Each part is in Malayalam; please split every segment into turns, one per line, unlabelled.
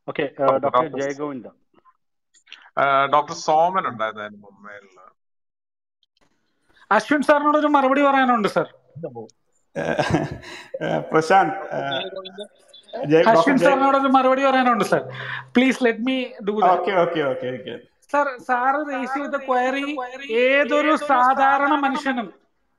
Okay
okay
doctor
doctor
Jayagovinda
doctor Soman ഉണ്ടായിരുന്നു അതിന് മുമ്പേൽ
അശ്വിൻ സാറിനോട് ഒരു മറുപടി പറയാനുണ്ട് സർ
ഏഹ്, ഏഹ്, പ്രശാന്ത് ഏഹ്, ജയ് ഡോക്ടർ
അശ്വിൻ
ജയ്
സാറിനോട് ഒരു മറുപടി പറയാനുണ്ട് sir please let me do that
okay okay okay okay
sir sir raise ചെയ്ത ക്വയറി ഏതൊരു സാധാരണ മനുഷ്യനും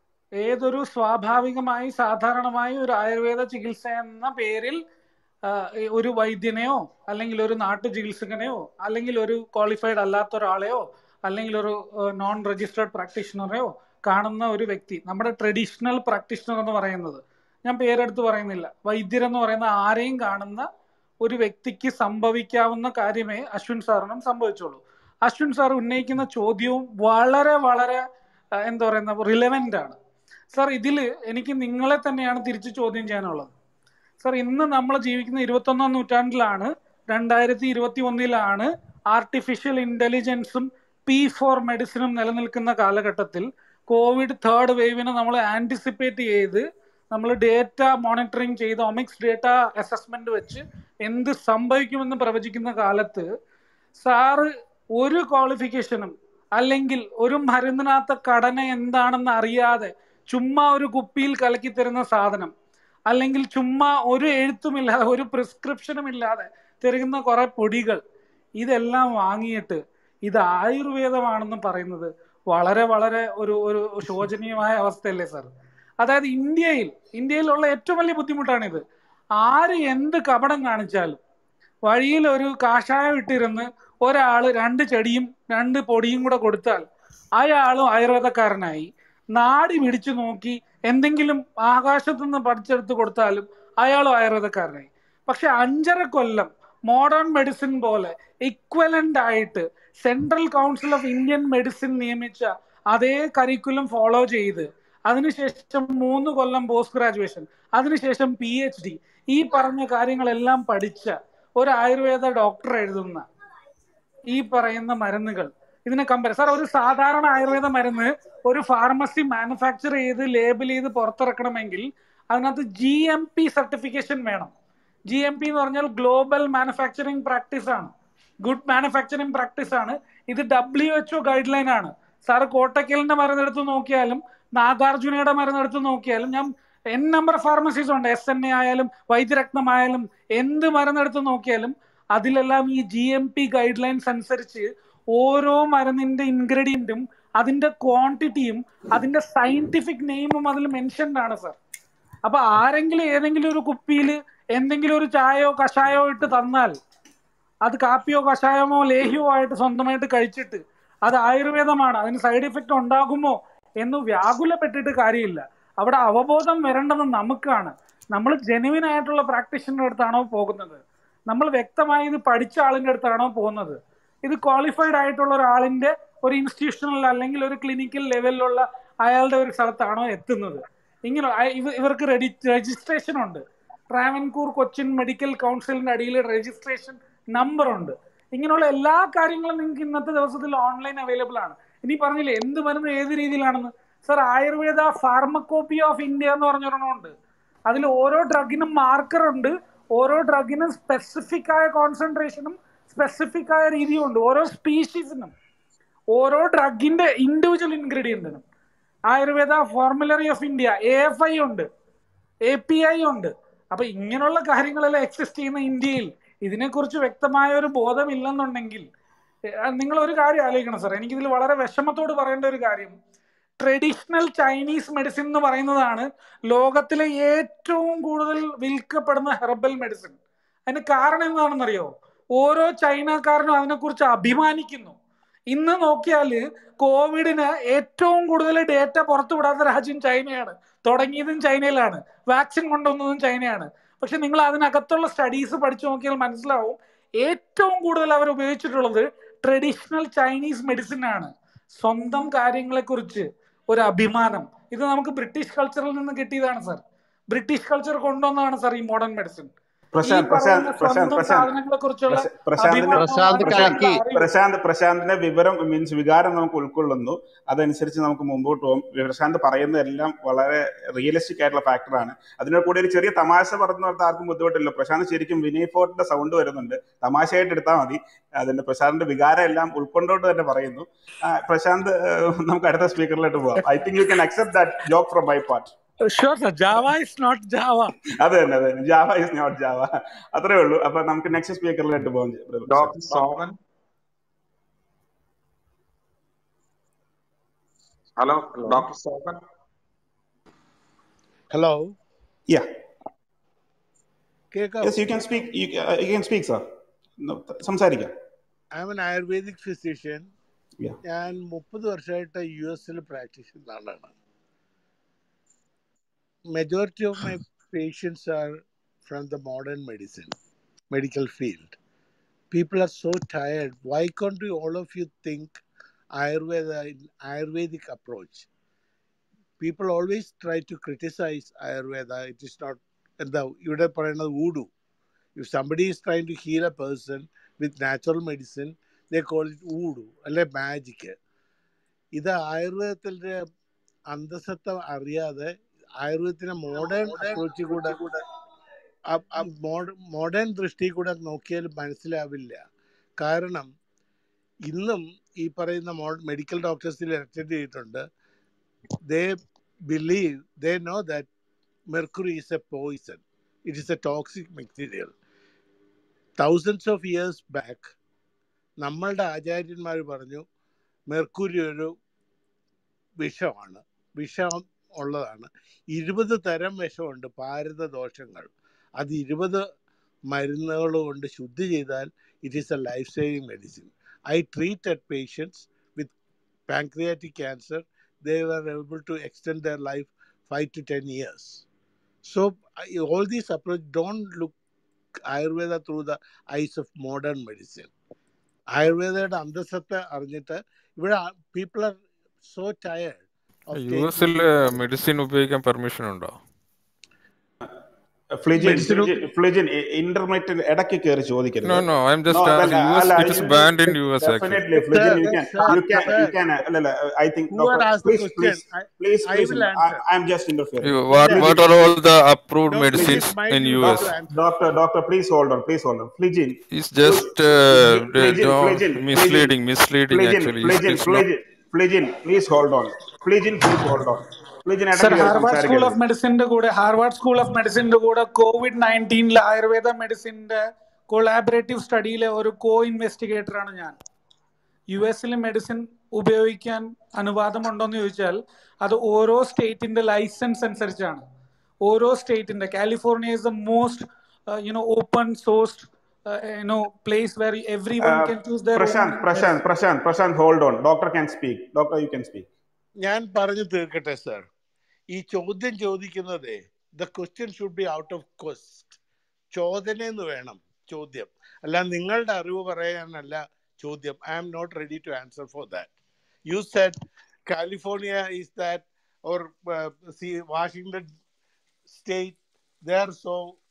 ഏതൊരു സ്വാഭാവികമായി സാധാരണമായി ഒരു ആയുർവേദ ചികിത്സ എന്ന പേരിൽ ആ, ഒരു വൈദ്യനെയോ അല്ലെങ്കിൽ ഒരു നാട്ടു ചികിത്സകനെയോ അല്ലെങ്കിൽ ഒരു ക്വാളിഫൈഡ് അല്ലാത്ത ഒരാളെയോ അല്ലെങ്കിൽ ഒരു നോൺ രജിസ്റ്റേർഡ് പ്രാക്ടീഷണറെയോ കാണുന്ന ഒരു വ്യക്തി നമ്മുടെ ട്രഡീഷണൽ പ്രാക്ടീഷണർ എന്ന് പറയുന്നത് ഞാൻ പേരെടുത്ത് പറയുന്നില്ല വൈദ്യരെന്ന് പറയുന്ന ആരെയും കാണുന്ന ഒരു വ്യക്തിക്ക് സംഭവിക്കാവുന്ന കാര്യമേ അശ്വിൻ സാറിനും സംഭവിച്ചുള്ളൂ അശ്വിൻ സാർ ഉന്നയിക്കുന്ന ചോദ്യവും വളരെ വളരെ ആ, എന്താ പറയുന്ന റിലവൻ്റ് ആണ് സാർ ഇതിൽ എനിക്ക് നിങ്ങളെ തന്നെയാണ് തിരിച്ച് ചോദ്യം ചെയ്യാനുള്ളത് സാർ ഇന്ന് നമ്മൾ ജീവിക്കുന്ന ഇരുപത്തൊന്നാം നൂറ്റാണ്ടിലാണ് രണ്ടായിരത്തി ഇരുപത്തി ഒന്നിലാണ് ആർട്ടിഫിഷ്യൽ ഇന്റലിജൻസും പി ഫോർ മെഡിസിനും നിലനിൽക്കുന്ന കാലഘട്ടത്തിൽ കോവിഡ് തേർഡ് വേവിനെ നമ്മൾ ആന്റിസിപ്പേറ്റ് ചെയ്ത് നമ്മൾ ഡേറ്റ മോണിറ്ററിങ് ചെയ്ത് ഒമിക്സ് ഡേറ്റ അസസ്മെന്റ് വെച്ച് എന്ത് സംഭവിക്കുമെന്ന് പ്രവചിക്കുന്ന കാലത്ത് സാറ് ഒരു ക്വാളിഫിക്കേഷനും അല്ലെങ്കിൽ ഒരു മരുന്നിനകത്ത ഘടന എന്താണെന്ന് അറിയാതെ ചുമ്മാ ഒരു കുപ്പിയിൽ കലക്കി തരുന്ന സാധനം അല്ലെങ്കിൽ ചുമ്മാ ഒരു എഴുത്തുമില്ലാതെ ഒരു പ്രിസ്ക്രിപ്ഷനും ഇല്ലാതെ തരുന്ന കുറെ പൊടികൾ ഇതെല്ലാം വാങ്ങിയിട്ട് ഇത് ആയുർവേദമാണെന്ന് പറയുന്നത് വളരെ വളരെ ഒരു ഒരു ശോചനീയമായ അവസ്ഥയല്ലേ സാർ അതായത് ഇന്ത്യയിൽ ഇന്ത്യയിലുള്ള ഏറ്റവും വലിയ ബുദ്ധിമുട്ടാണിത് ആര് എന്ത് കപടം കാണിച്ചാലും വഴിയിൽ ഒരു കാഷായം ഇട്ടിരുന്ന് ഒരാള് രണ്ട് ചെടിയും രണ്ട് പൊടിയും കൂടെ കൊടുത്താൽ അയാളും ആയുർവേദക്കാരനായി നാടി പിടിച്ചു നോക്കി എന്തെങ്കിലും ആകാശത്തു നിന്ന് പഠിച്ചെടുത്ത് കൊടുത്താലും അയാളും ആയുർവേദക്കാരനായി പക്ഷെ അഞ്ചര കൊല്ലം മോഡേൺ മെഡിസിൻ പോലെ ഇക്വലന്റ് ആയിട്ട് central council of Indian medicine നിയമിച്ച അതേ കരിക്കുലം ഫോളോ ചെയ്ത് അതിനുശേഷം മൂന്ന് കൊല്ലം പോസ്റ്റ് ഗ്രാജുവേഷൻ അതിനുശേഷം പി എച്ച് ഡി ഈ പറഞ്ഞ കാര്യങ്ങളെല്ലാം പഠിച്ച ഒരു ആയുർവേദ ഡോക്ടർ എഴുതുന്ന ഈ പറയുന്ന മരുന്നുകൾ ഇതിനെ കമ്പയർ സാർ ഒരു സാധാരണ ആയുർവേദ മരുന്ന് ഒരു ഫാർമസി മാനുഫാക്ചർ ചെയ്ത് ലേബൽ ചെയ്ത് പുറത്തിറക്കണമെങ്കിൽ അതിനകത്ത് ജി എം പി സർട്ടിഫിക്കേഷൻ വേണം ജി എം പി എന്ന് പറഞ്ഞാൽ ഗ്ലോബൽ മാനുഫാക്ചറിങ് പ്രാക്ടീസ് ആണ് ഗുഡ് മാനുഫാക്ചറിങ് പ്രാക്ടീസ് ആണ് ഇത് ഡബ്ല്യു എച്ച്ഒ ഗൈഡ് ലൈൻ ആണ് സാർ കോട്ടക്കലിന്റെ മരുന്നെടുത്ത് നോക്കിയാലും നാഗാർജുനയുടെ മരുന്നെടുത്ത് നോക്കിയാലും ഞാൻ എൻ നമ്പർ ഫാർമസീസ് ഉണ്ട് എസ് എൻ എ ആയാലും വൈദ്യരത്നമായാലും എന്ത് മരുന്നെടുത്ത് നോക്കിയാലും അതിലെല്ലാം ഈ G M P guidelines അനുസരിച്ച് ഓരോ മരുന്നിന്റെ ഇൻഗ്രീഡിയന്റും അതിന്റെ ക്വാണ്ടിറ്റിയും അതിന്റെ സയന്റിഫിക് നെയിമും അതിൽ മെൻഷൻഡ് ആണ് സർ അപ്പൊ ആരെങ്കിലും ഏതെങ്കിലും ഒരു കുപ്പിയിൽ എന്തെങ്കിലും ഒരു ചായയോ കഷായോ ഇട്ട് തന്നാൽ അത് കാപ്പിയോ കഷായമോ ലേഹ്യമോ ആയിട്ട് സ്വന്തമായിട്ട് കഴിച്ചിട്ട് അത് ആയുർവേദമാണ് അതിന് സൈഡ് ഇഫക്റ്റ് ഉണ്ടാകുമോ എന്ന് വ്യാകുലപ്പെട്ടിട്ട് കാര്യമില്ല അവിടെ അവബോധം വരേണ്ടത് നമുക്കാണ് നമ്മൾ ജെനുവിൻ ആയിട്ടുള്ള പ്രാക്ടീഷണറുടെ അടുത്താണോ പോകുന്നത് നമ്മൾ വ്യക്തമായി ഇത് പഠിച്ച ആളിന്റെ അടുത്താണോ പോകുന്നത് ഇത് ക്വാളിഫൈഡ് ആയിട്ടുള്ള ഒരാളിന്റെ ഒരു ഇൻസ്റ്റിറ്റ്യൂഷണൽ അല്ലെങ്കിൽ ഒരു ക്ലിനിക്കൽ ലെവലിലുള്ള അയാളുടെ ഒരു സ്ഥലത്താണോ എത്തുന്നത് ഇങ്ങനെ അയ- ഇവ- ഇവർക്ക് രജിസ്ട്രേഷൻ ഉണ്ട് ട്രാവൻകൂർ കൊച്ചിൻ മെഡിക്കൽ കൗൺസിലിന്റെ അടിയിൽ രജിസ്ട്രേഷൻ നമ്പർ ഉണ്ട് ഇങ്ങനെയുള്ള എല്ലാ കാര്യങ്ങളും നിങ്ങൾക്ക് ഇന്നത്തെ ദിവസത്തിൽ ഓൺലൈൻ അവൈലബിൾ ആണ് ഇനി പറഞ്ഞില്ലേ എന്ത് മരുന്ന് ഏത് രീതിയിലാണെന്ന് sir Ayurveda pharmacopoeia of India എന്ന് പറഞ്ഞൊരെണ്ണമുണ്ട് അതിൽ ഓരോ ഡ്രഗിനും മാർക്കർ ഉണ്ട് ഓരോ ഡ്രഗിനും സ്പെസിഫിക് ആയ കോൺസെൻട്രേഷനും സ്പെസിഫിക് ആയ രീതിയും ഉണ്ട് ഓരോ സ്പീഷീസിനും ഓരോ ഡ്രഗിന്റെ ഇൻഡിവിജ്വൽ ഇൻഗ്രീഡിയന്റിനും Ayurveda formulary of India A F I ഉണ്ട് എ പി ഐ ഉണ്ട് അപ്പൊ ഇങ്ങനെയുള്ള കാര്യങ്ങളെല്ലാം എക്സിസ്റ്റ് ചെയ്യുന്ന ഇന്ത്യയിൽ ഇതിനെക്കുറിച്ച് വ്യക്തമായ ഒരു ബോധമില്ലെന്നുണ്ടെങ്കിൽ ഏഹ്, നിങ്ങൾ ഒരു കാര്യം ആലോചിക്കണം സാർ എനിക്കിതിൽ വളരെ വിഷമത്തോട് പറയേണ്ട ഒരു കാര്യം ട്രഡീഷണൽ ചൈനീസ് മെഡിസിൻ എന്ന് പറയുന്നതാണ് ലോകത്തിലെ ഏറ്റവും കൂടുതൽ വിൽക്കപ്പെടുന്ന ഹെർബൽ മെഡിസിൻ അതിന് കാരണം എന്താണെന്നറിയോ ഓരോ ചൈനക്കാരനും അതിനെക്കുറിച്ച് അഭിമാനിക്കുന്നു ഇന്ന് നോക്കിയാൽ കോവിഡിന് ഏറ്റവും കൂടുതൽ ഡേറ്റ പുറത്തുവിടാത്ത രാജ്യം ചൈനയാണ് തുടങ്ങിയതും ചൈനയിലാണ് വാക്സിൻ കൊണ്ടുവന്നതും ചൈനയാണ് പക്ഷെ നിങ്ങൾ അതിനകത്തുള്ള സ്റ്റഡീസ് പഠിച്ചു നോക്കിയാൽ മനസ്സിലാവും ഏറ്റവും കൂടുതൽ അവർ ഉപയോഗിച്ചിട്ടുള്ളത് ട്രഡീഷണൽ ചൈനീസ് മെഡിസിൻ ആണ് സ്വന്തം കാര്യങ്ങളെക്കുറിച്ച് ഒരു അഭിമാനം ഇത് നമുക്ക് ബ്രിട്ടീഷ് കൾച്ചറിൽ നിന്ന് കിട്ടിയതാണ് സർ ബ്രിട്ടീഷ് കൾച്ചർ കൊണ്ടുവന്നതാണ് സർ ഈ മോഡേൺ മെഡിസിൻ ഈ
പ്രശാന്ത്
പറയുന്ന
പ്രശാന്ത് പ്രശാന്ത്
സ്വന്തം
പ്രശാന്ത്
സാധനങ്ങളെ കുറിച്ചുള്ള
പ്രശ- പ്രശാന്തിന്
അഭിമാനമാണ്
പ്രശാന്ത്
പ്രശാന്ത്
കലക്കി
അറിവ്
പ്രശാന്ത് പ്രശാന്തിന്റെ വിവരം മീൻസ് വികാരം നമുക്ക് ഉൾക്കൊള്ളുന്നു അതനുസരിച്ച് നമുക്ക് മുമ്പോട്ട് പോകും പ്രശാന്ത് പറയുന്നതെല്ലാം വളരെ റിയലിസ്റ്റിക് ആയിട്ടുള്ള ഫാക്ടറാണ് അതിന്റെ കൂടെ ഒരു ചെറിയ തമാശ പറഞ്ഞിടത്ത് ആർക്കും ബുദ്ധിമുട്ടില്ല പ്രശാന്ത് ശരിക്കും വിനയ് ഫോർട്ടിന്റെ സൗണ്ട് വരുന്നുണ്ട് തമാശയായിട്ട് എടുത്താൽ മതി അതിന്റെ പ്രശാന്തിന്റെ വികാരം എല്ലാം ഉൾക്കൊണ്ടോട്ട് തന്നെ പറയുന്നു ആ, പ്രശാന്ത് ഏഹ്, നമുക്ക് അടുത്ത സ്പീക്കറിലോട്ട് പോവാം I think you can accept that joke from my part
sure sir Java is not Java
അത് തന്നെ അതെ ജാവ ഇസ് നോട്ട് ജാവ അത്രേ ഉള്ളൂ അപ്പൊ നമുക്ക് നെക്സ്റ്റ് സ്പീക്കറിലോട്ട് പോകാം
doctor Soman hello
hello
doctor Soman
hello
yeah
കേൾക്കാവോ
yes you can speak you can speak sir സംസാരിക്കാം
I'm an Ayurvedic physician
yeah
ഞാൻ മുപ്പത് വർഷമായിട്ട് യു എസിൽ പ്രാക്ടീസ് ചെയ്യുന്ന ആളാണ് majority of my patients are from the modern medicine medical field people are so tired why can't you all of you think Ayurveda Ayurvedic approach people always try to criticise Ayurveda it is not എന്താ ഇവിടെ പറയുന്നത് voodoo if somebody is try to heal a person with natural medicine they call it voodoo അല്ലെ മാജിക് ഇത് ആയുർവേദത്തിൻ്റെ അന്തസത്ത അറിയാതെ ആയുർവേദത്തിനെ മോഡേൺ അപ്രോച്ച് കൂടെ മോഡേൺ ദൃഷ്ടി കൂടെ നോക്കിയാൽ മനസ്സിലാവില്ല കാരണം ഇന്നും ഈ പറയുന്ന മെഡിക്കൽ ഡോക്ടേഴ്സിൽ അറ്റൻഡ് ചെയ്തിട്ടുണ്ട് they believe they know that mercury is a poison it is a toxic material thousands of years back നമ്മളുടെ ആചാര്യന്മാർ പറഞ്ഞു മെർക്കുരി ഒരു വിഷമാണ് വിഷം ഉള്ളതാണ് ഇരുപത് തരം വിഷമുണ്ട് പാരത ദോഷങ്ങൾ അത് ഇരുപത് മരുന്നുകൾ കൊണ്ട് ശുദ്ധി ചെയ്താൽ it is a life saving medicine I treat at patients with pancreatic cancer they are able to extend their life five to ten years so all these approach don't look Ayurveda through the eyes of modern medicine ആയുർവേദയുടെ അന്തസ്സത്തെ അറിഞ്ഞിട്ട് ഇവിടെ people are so tired of
U എസിൽ മെഡിസിൻ ഉപയോഗിക്കാൻ പെർമിഷൻ ഉണ്ടോ
ഫ്ലിജിൻ
മെഡിസിനും
ഫ്ലിജിൻ ഫ്ലിജിൻ ഇന്റർനെറ്റിൽ ഇടയ്ക്ക് കയറി
നോ
ചോദിക്കരുത്
no I'm
no
just
അല്ല
യു എസ്
അല്ല
it is banned in U S actually
definitely ഫ്ലിജിൻ
Sir,
you can
sir,
you can you
sir,
can അല്ലല്ല I think
who had
doctor
asked the
please
question?
Please
I,
please
I
please
will answer.
I'm just interfering
what
ഫ്ലിജിൻ
what are all the approved
No, it
medicines
is my
in
duty
US
to
doctor
answer.
Doctor doctor please hold on please hold on ഫ്ലിജിൻ
it's just uh,
ഫ്ലിജിൻ
no,
ഫ്ലിജിൻ ഫ്ലിജിൻ
misleading misleading
ഫ്ലിജിൻ
actually it's,
ഫ്ലിജിൻ
it's not
ഫ്ലിജിൻ ഫ്ലിജിൻ പ്ലീസ് ഹോൾഡ് ഓൺ ഫ്ലിജിൻ പ്ലീസ് ഹോൾഡ് ഓൺ ഫ്ലിജിൻ
സർ
ഇടയ്ക്ക് കയറി
ഹാർവാർഡ് സ്കൂൾ
സംസാരിക്കരുത്
ഓഫ് മെഡിസിന്റെ കൂടെ ഹാർവാർഡ് സ്കൂൾ ഓഫ് മെഡിസിന്റെ കൂടെ കോവിഡ് നയൻറ്റീനിലെ ആയുർവേദ മെഡിസിന്റെ കൊളാബറേറ്റീവ് സ്റ്റഡിയിലെ ഒരു കോ ഇൻവെസ്റ്റിഗേറ്റർ ആണ് ഞാൻ യു എസിൽ മെഡിസിൻ ഉപയോഗിക്കാൻ അനുവാദമുണ്ടോ എന്ന് ചോദിച്ചാൽ അത് ഓരോ സ്റ്റേറ്റിന്റെ ലൈസൻസ് അനുസരിച്ചാണ് ഓരോ സ്റ്റേറ്റിന്റെ California is the most you know open sourced you know place where everyone can choose their own
Prashanth Prashant Prashant Prashanth hold on doctor can speak doctor you can speak
ഞാൻ പറഞ്ഞു തീർക്കട്ടെ സർ ഈ ചോദ്യം ചോദിക്കുന്നത് the question should be out of quest ചോദന എന്ന് വേണം ചോദ്യം അല്ല നിങ്ങളുടെ അറിവ് പറയാനല്ല ചോദ്യം I am not ready to answer for that you said California is that or C Washington state they are so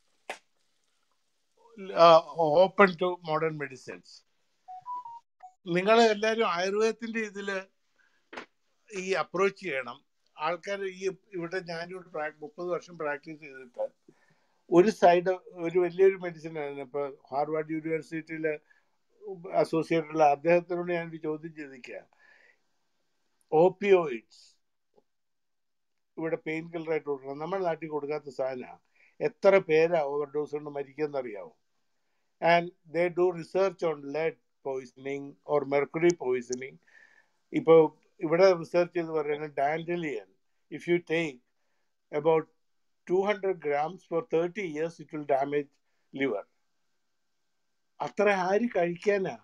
open to modern medicines നിങ്ങൾ എല്ലാവരും ആയുർവേദത്തിന്റെ ഇതില് ഈ അപ്രോച്ച് ചെയ്യണം ആൾക്കാർ ഈ ഇവിടെ ഞാനിവിടെ പ്രാ- മുപ്പത് വർഷം പ്രാക്ടീസ് ചെയ്തിട്ട് ഒരു സൈഡ് ഒരു വലിയൊരു മെഡിസിൻ ആണ് ഇപ്പൊ ഹാർവാർഡ് യൂണിവേഴ്സിറ്റിയിലെ അസോസിയേറ്റ് ഉള്ള അദ്ദേഹത്തിനോട് ഞാൻ ഒരു ചോദ്യം ചോദിക്കുക ഓപ്പിയോയിഡ്സ് ഇവിടെ പെയിൻ കില്ലറായിട്ട് കൊടുക്കണം നമ്മുടെ നാട്ടിൽ കൊടുക്കാത്ത സാധനമാണ് എത്ര പേരാ ഓവർ ഡോസ് കൊണ്ട് മരിക്കുന്നറിയാവോ and they do research on lead poisoning or mercury poisoning ഇപ്പോൾ ഇവിടെ റിസർച്ച് ചെയ്ത് പറയുന്നത് dandelion if you take about two hundred grams for thirty years it will damage liver അത്ര ആര് കഴിക്കാനാ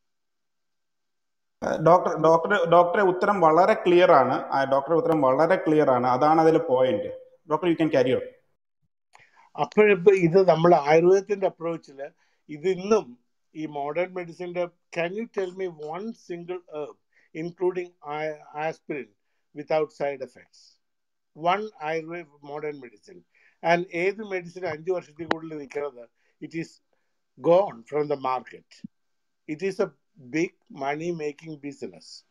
ഡോക്ടർ ഡോക്ടർ ഡോക്ടറെ ഉത്തരം വളരെ ക്ലിയർ ആണ് ആ ഡോക്ടറെ ഉത്തരം വളരെ ക്ലിയർ ആണ് അതാണ് അതിലെ point doctor you can carry on
അപ്പോഴിപ്പോ ഇത് നമ്മൾ ആയുർവേദത്തിന്റെ അപ്രോച്ചില് ഇത് ഇന്നും ഈ മോഡേൺ മെഡിസിന്റെ can you tell me one single herb including aspirin without side effects one Ayurveda modern medicine and ഏത് മെഡിസിൻ അഞ്ചു വർഷത്തിൽ കൂടുതൽ നിൽക്കുന്നത് it is gone from the market. It is a big money making business.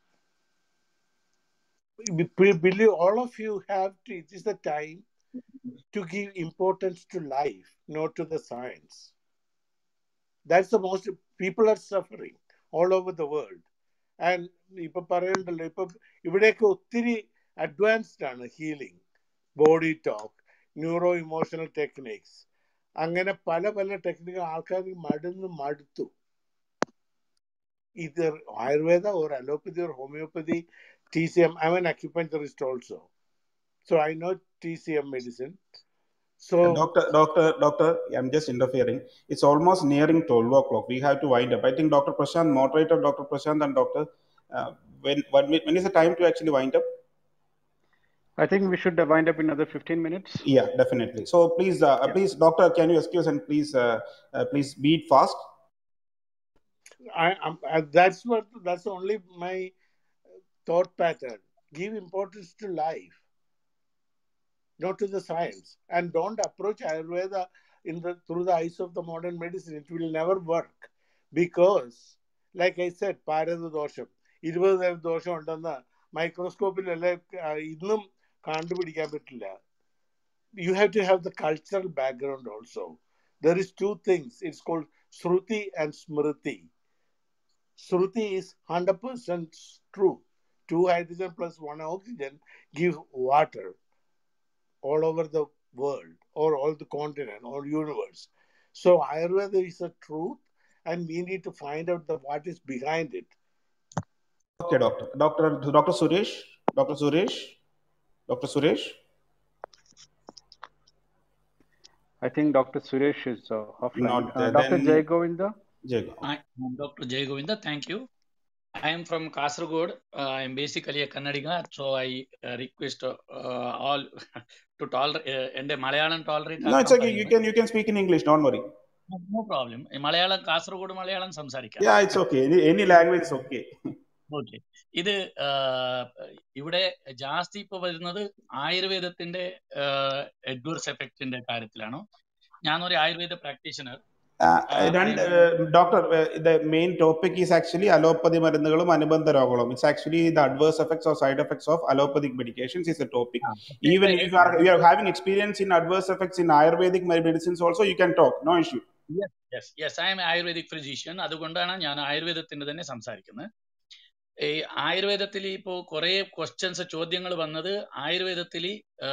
We we believe all of you have to, it is the time to give importance to life, not to the science. That's the most, people are suffering all over the world. And ഇപ്പൊ പറയണ്ടല്ലോ ഇപ്പൊ ഇവിടെയൊക്കെ ഒത്തിരി അഡ്വാൻസ്ഡ് ആണ് healing body talk neuro emotional techniques അങ്ങനെ പല പല ടെക്നിക്ക് ആൾക്കാർ മടുന്ന് മടുത്തു ഇത് Ayurveda or allopathy or homeopathy T C M I N acupuncturist also so I know T C M medicine so
Doctor, doctor, doctor, I'm just interfering. It's almost nearing 12 o'clock. We have to wind up. I think Dr. Prashant, moderator, Dr. Prashant, and Doctor, uh, when, when when is the time to actually wind up?
I think we should uh, wind up in another 15 minutes.
Yeah, definitely. So please, uh,
Yeah.
please, doctor, can you excuse and please, uh, uh, please be it fast.
I, I'm, I, that's what that's only my thought pattern. Give importance to life, not to the science, and don't approach Ayurveda in the through the eyes of the modern medicine. It will never work because, like I said, പാരത ദോഷം ഇരുപത് തരം ദോഷം ഉണ്ടെന്ന് മൈക്രോസ്കോപ്പിലല്ലേ ഇന്നും കണ്ടുപിടിക്കാൻ പറ്റില്ല you have to have the cultural background also. There is two things. It's called Shruti and Smriti. Shruti is 100% true. Two hydrogen plus one oxygen give water all over the world or all the continent or universe. So Ayurveda is a truth and we need to find out the what is behind it.
Okay, doctor. Doctor, Dr. Suresh, Dr. Suresh, Dr. Suresh.
I think Dr. Suresh is uh, offline.
Not
Uh,
there.
Dr.
Then-
Jay Govinda?
Jago.
I am Dr. Jay Govinda. Thank you. I am from Kasaragod. Uh, I am basically a Kannadiga, so I uh, request uh, all to tolerate uh, and Malayalam tolerate.
No, it's okay. You can you can speak in English. Don't worry.
No problem. Malayalam Kasaragod Malayalam സംസാരിക്കാം
Yeah, it's okay. Any, any language is okay.
Okay ഇത് ആഹ്, ഇവിടെ ജാസ്തി ഇപ്പൊ വരുന്നത് ആയുർവേദത്തിന്റെ അഡ്വേഴ്സ് എഫക്റ്റിന്റെ കാര്യത്തിലാണ് ഞാനൊരു ആയുർവേദ പ്രാക്ടീഷണർ
Uh, രണ്ട് doctor the main topic is actually allopathy മരുന്നുകളും അനുബന്ധ രോഗങ്ങളും it's actually the adverse effects or side effects of allopathic medications is a topic even if you are you are having experience in adverse effects in ayurvedic medicines also you can talk no issue
yes yes I am Ayurvedic physician അതുകൊണ്ടാണ് ഞാൻ ആയുർവേദത്തിന്റെ തന്നെ സംസാരിക്കുന്നത് ഈ ആയുർവേദത്തിൽ ഇപ്പോൾ കുറെ ക്വസ്റ്റ്യൻസ് ചോദ്യങ്ങൾ വന്നത് ആയുർവേദത്തിൽ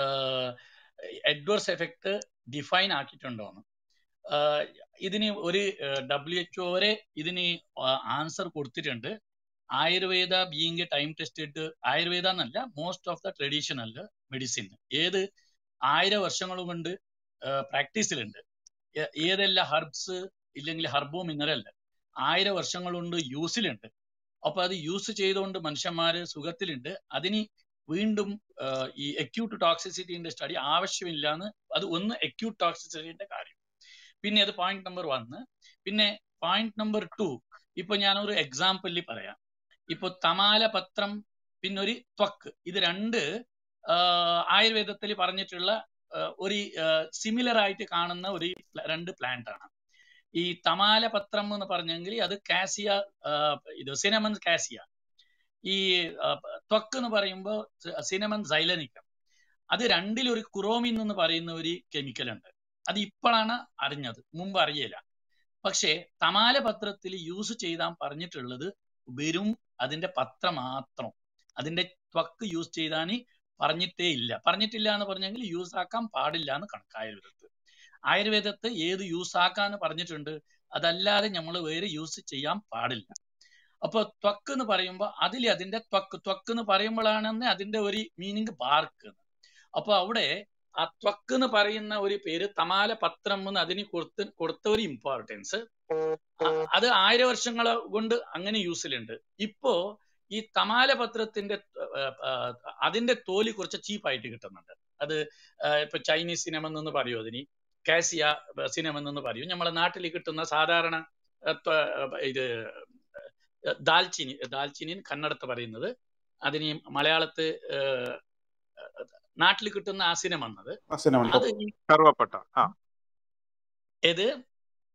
അഡ്വേഴ്സ് എഫക്ട് ഡിഫൈൻ ആക്കിയിട്ടുണ്ടോന്ന് ആഹ് ഇതിന് ഒരു ഡബ്ല്യു എച്ച് വരെ ഇതിന് ആൻസർ കൊടുത്തിട്ടുണ്ട് Ayurveda being time tested Ayurveda എന്നല്ല most of the traditional medicine ഏത് ആയിരം വർഷങ്ങൾ കൊണ്ട് പ്രാക്ടീസിലുണ്ട് ഏ- ഏതെല്ലാം ഹെർബ്സ് ഇല്ലെങ്കിൽ ഹെർബോ മിനറൽ ആയിരം വർഷങ്ങൾ കൊണ്ട് യൂസിലുണ്ട് അപ്പൊ അത് യൂസ് ചെയ്തുകൊണ്ട് മനുഷ്യന്മാര് സുഖത്തിലുണ്ട് അതിന് വീണ്ടും ആഹ് ഈ അക്യൂട്ട് ടോക്സിസിറ്റിന്റെ സ്റ്റഡി ആവശ്യമില്ല എന്ന് അത് ഒന്ന് അക്യൂട്ട് ടോക്സിസിറ്റിന്റെ കാര്യം പിന്നെ അത് പോയിന്റ് നമ്പർ വന്ന് പിന്നെ പോയിന്റ് നമ്പർ ടു ഇപ്പൊ ഞാനൊരു എക്സാമ്പിളിൽ പറയാം ഇപ്പൊ തമാലപത്രം പിന്നെ ഒരു ത്വക്ക് ഇത് രണ്ട് ആയുർവേദത്തിൽ പറഞ്ഞിട്ടുള്ള ആഹ് ഒരു സിമിലർ ആയിട്ട് കാണുന്ന ഒരു പ്ല- രണ്ട് പ്ലാന്റ് ആണ് ഈ തമാലപത്രം എന്ന് പറഞ്ഞെങ്കിൽ അത് കാസിയ ആഹ് ഇത് സിനമൻ കാസിയ ഈ ആഹ് ത്വക്ക് എന്ന് പറയുമ്പോൾ സിനമൻ സൈലനിക്കം അത് രണ്ടിലൊരു കുറോമിൻ എന്ന് പറയുന്ന ഒരു കെമിക്കൽ ഉണ്ട് അത് ഇപ്പോഴാണ് അറിഞ്ഞത് മുമ്പ് അറിയില്ല പക്ഷേ തമാലപത്രത്തിൽ യൂസ് ചെയ്താൻ പറഞ്ഞിട്ടുള്ളത് വെറും അതിന്റെ പത്രം മാത്രം അതിന്റെ ത്വക്ക് യൂസ് ചെയ്താൻ പറഞ്ഞിട്ടേ ഇല്ല പറഞ്ഞിട്ടില്ല എന്ന് പറഞ്ഞെങ്കിൽ യൂസ് ആക്കാൻ പാടില്ല എന്ന് കണക്ക് ആയുർവേദത്ത് ആയുർവേദത്ത് ഏത് യൂസ് ആക്കാന്ന് പറഞ്ഞിട്ടുണ്ട് അതല്ലാതെ നമ്മൾ വേറെ യൂസ് ചെയ്യാൻ പാടില്ല അപ്പൊ ത്വക്ക് എന്ന് പറയുമ്പോൾ അതിൽ അതിന്റെ ത്വക്ക് ത്വക്ക് എന്ന് പറയുമ്പോഴാണെന്ന് അതിന്റെ ഒരു മീനിങ് ബാർക്ക് അപ്പൊ അവിടെ ആ ത്വക്ക് എന്ന് പറയുന്ന ഒരു പേര് തമാല പത്രം എന്ന് അതിന് കൊടുത്ത് കൊടുത്ത ഒരു ഇമ്പോർട്ടൻസ് അത് ആയിരം വർഷങ്ങൾ കൊണ്ട് അങ്ങനെ യൂസിലുണ്ട് ഇപ്പോ ഈ തമാല പത്രത്തിന്റെ ഏർ, ഏർ, അതിന്റെ തോല് കുറച്ച് ചീപ്പായിട്ട് കിട്ടുന്നുണ്ട് അത് ഏർ, ഇപ്പൊ ചൈനീസ് സിനിമ എന്ന് പറയും അതിന് കാസിയ സിനിമ എന്ന് പറയും നമ്മളെ നാട്ടിൽ കിട്ടുന്ന സാധാരണ ഏർ, ത്വ- ഏർ, ഇത് ഏർ, ദാൽച്ചിനി ദാൽച്ചിനി കന്നഡത്ത് പറയുന്നത് അതിന് മലയാളത്ത് ഏർ, നാട്ടിൽ കിട്ടുന്ന ആ സിനിമ എന്നത്
Cinnamon.
അത് ഈ
കറുവപ്പട്ട ആ
ഏത്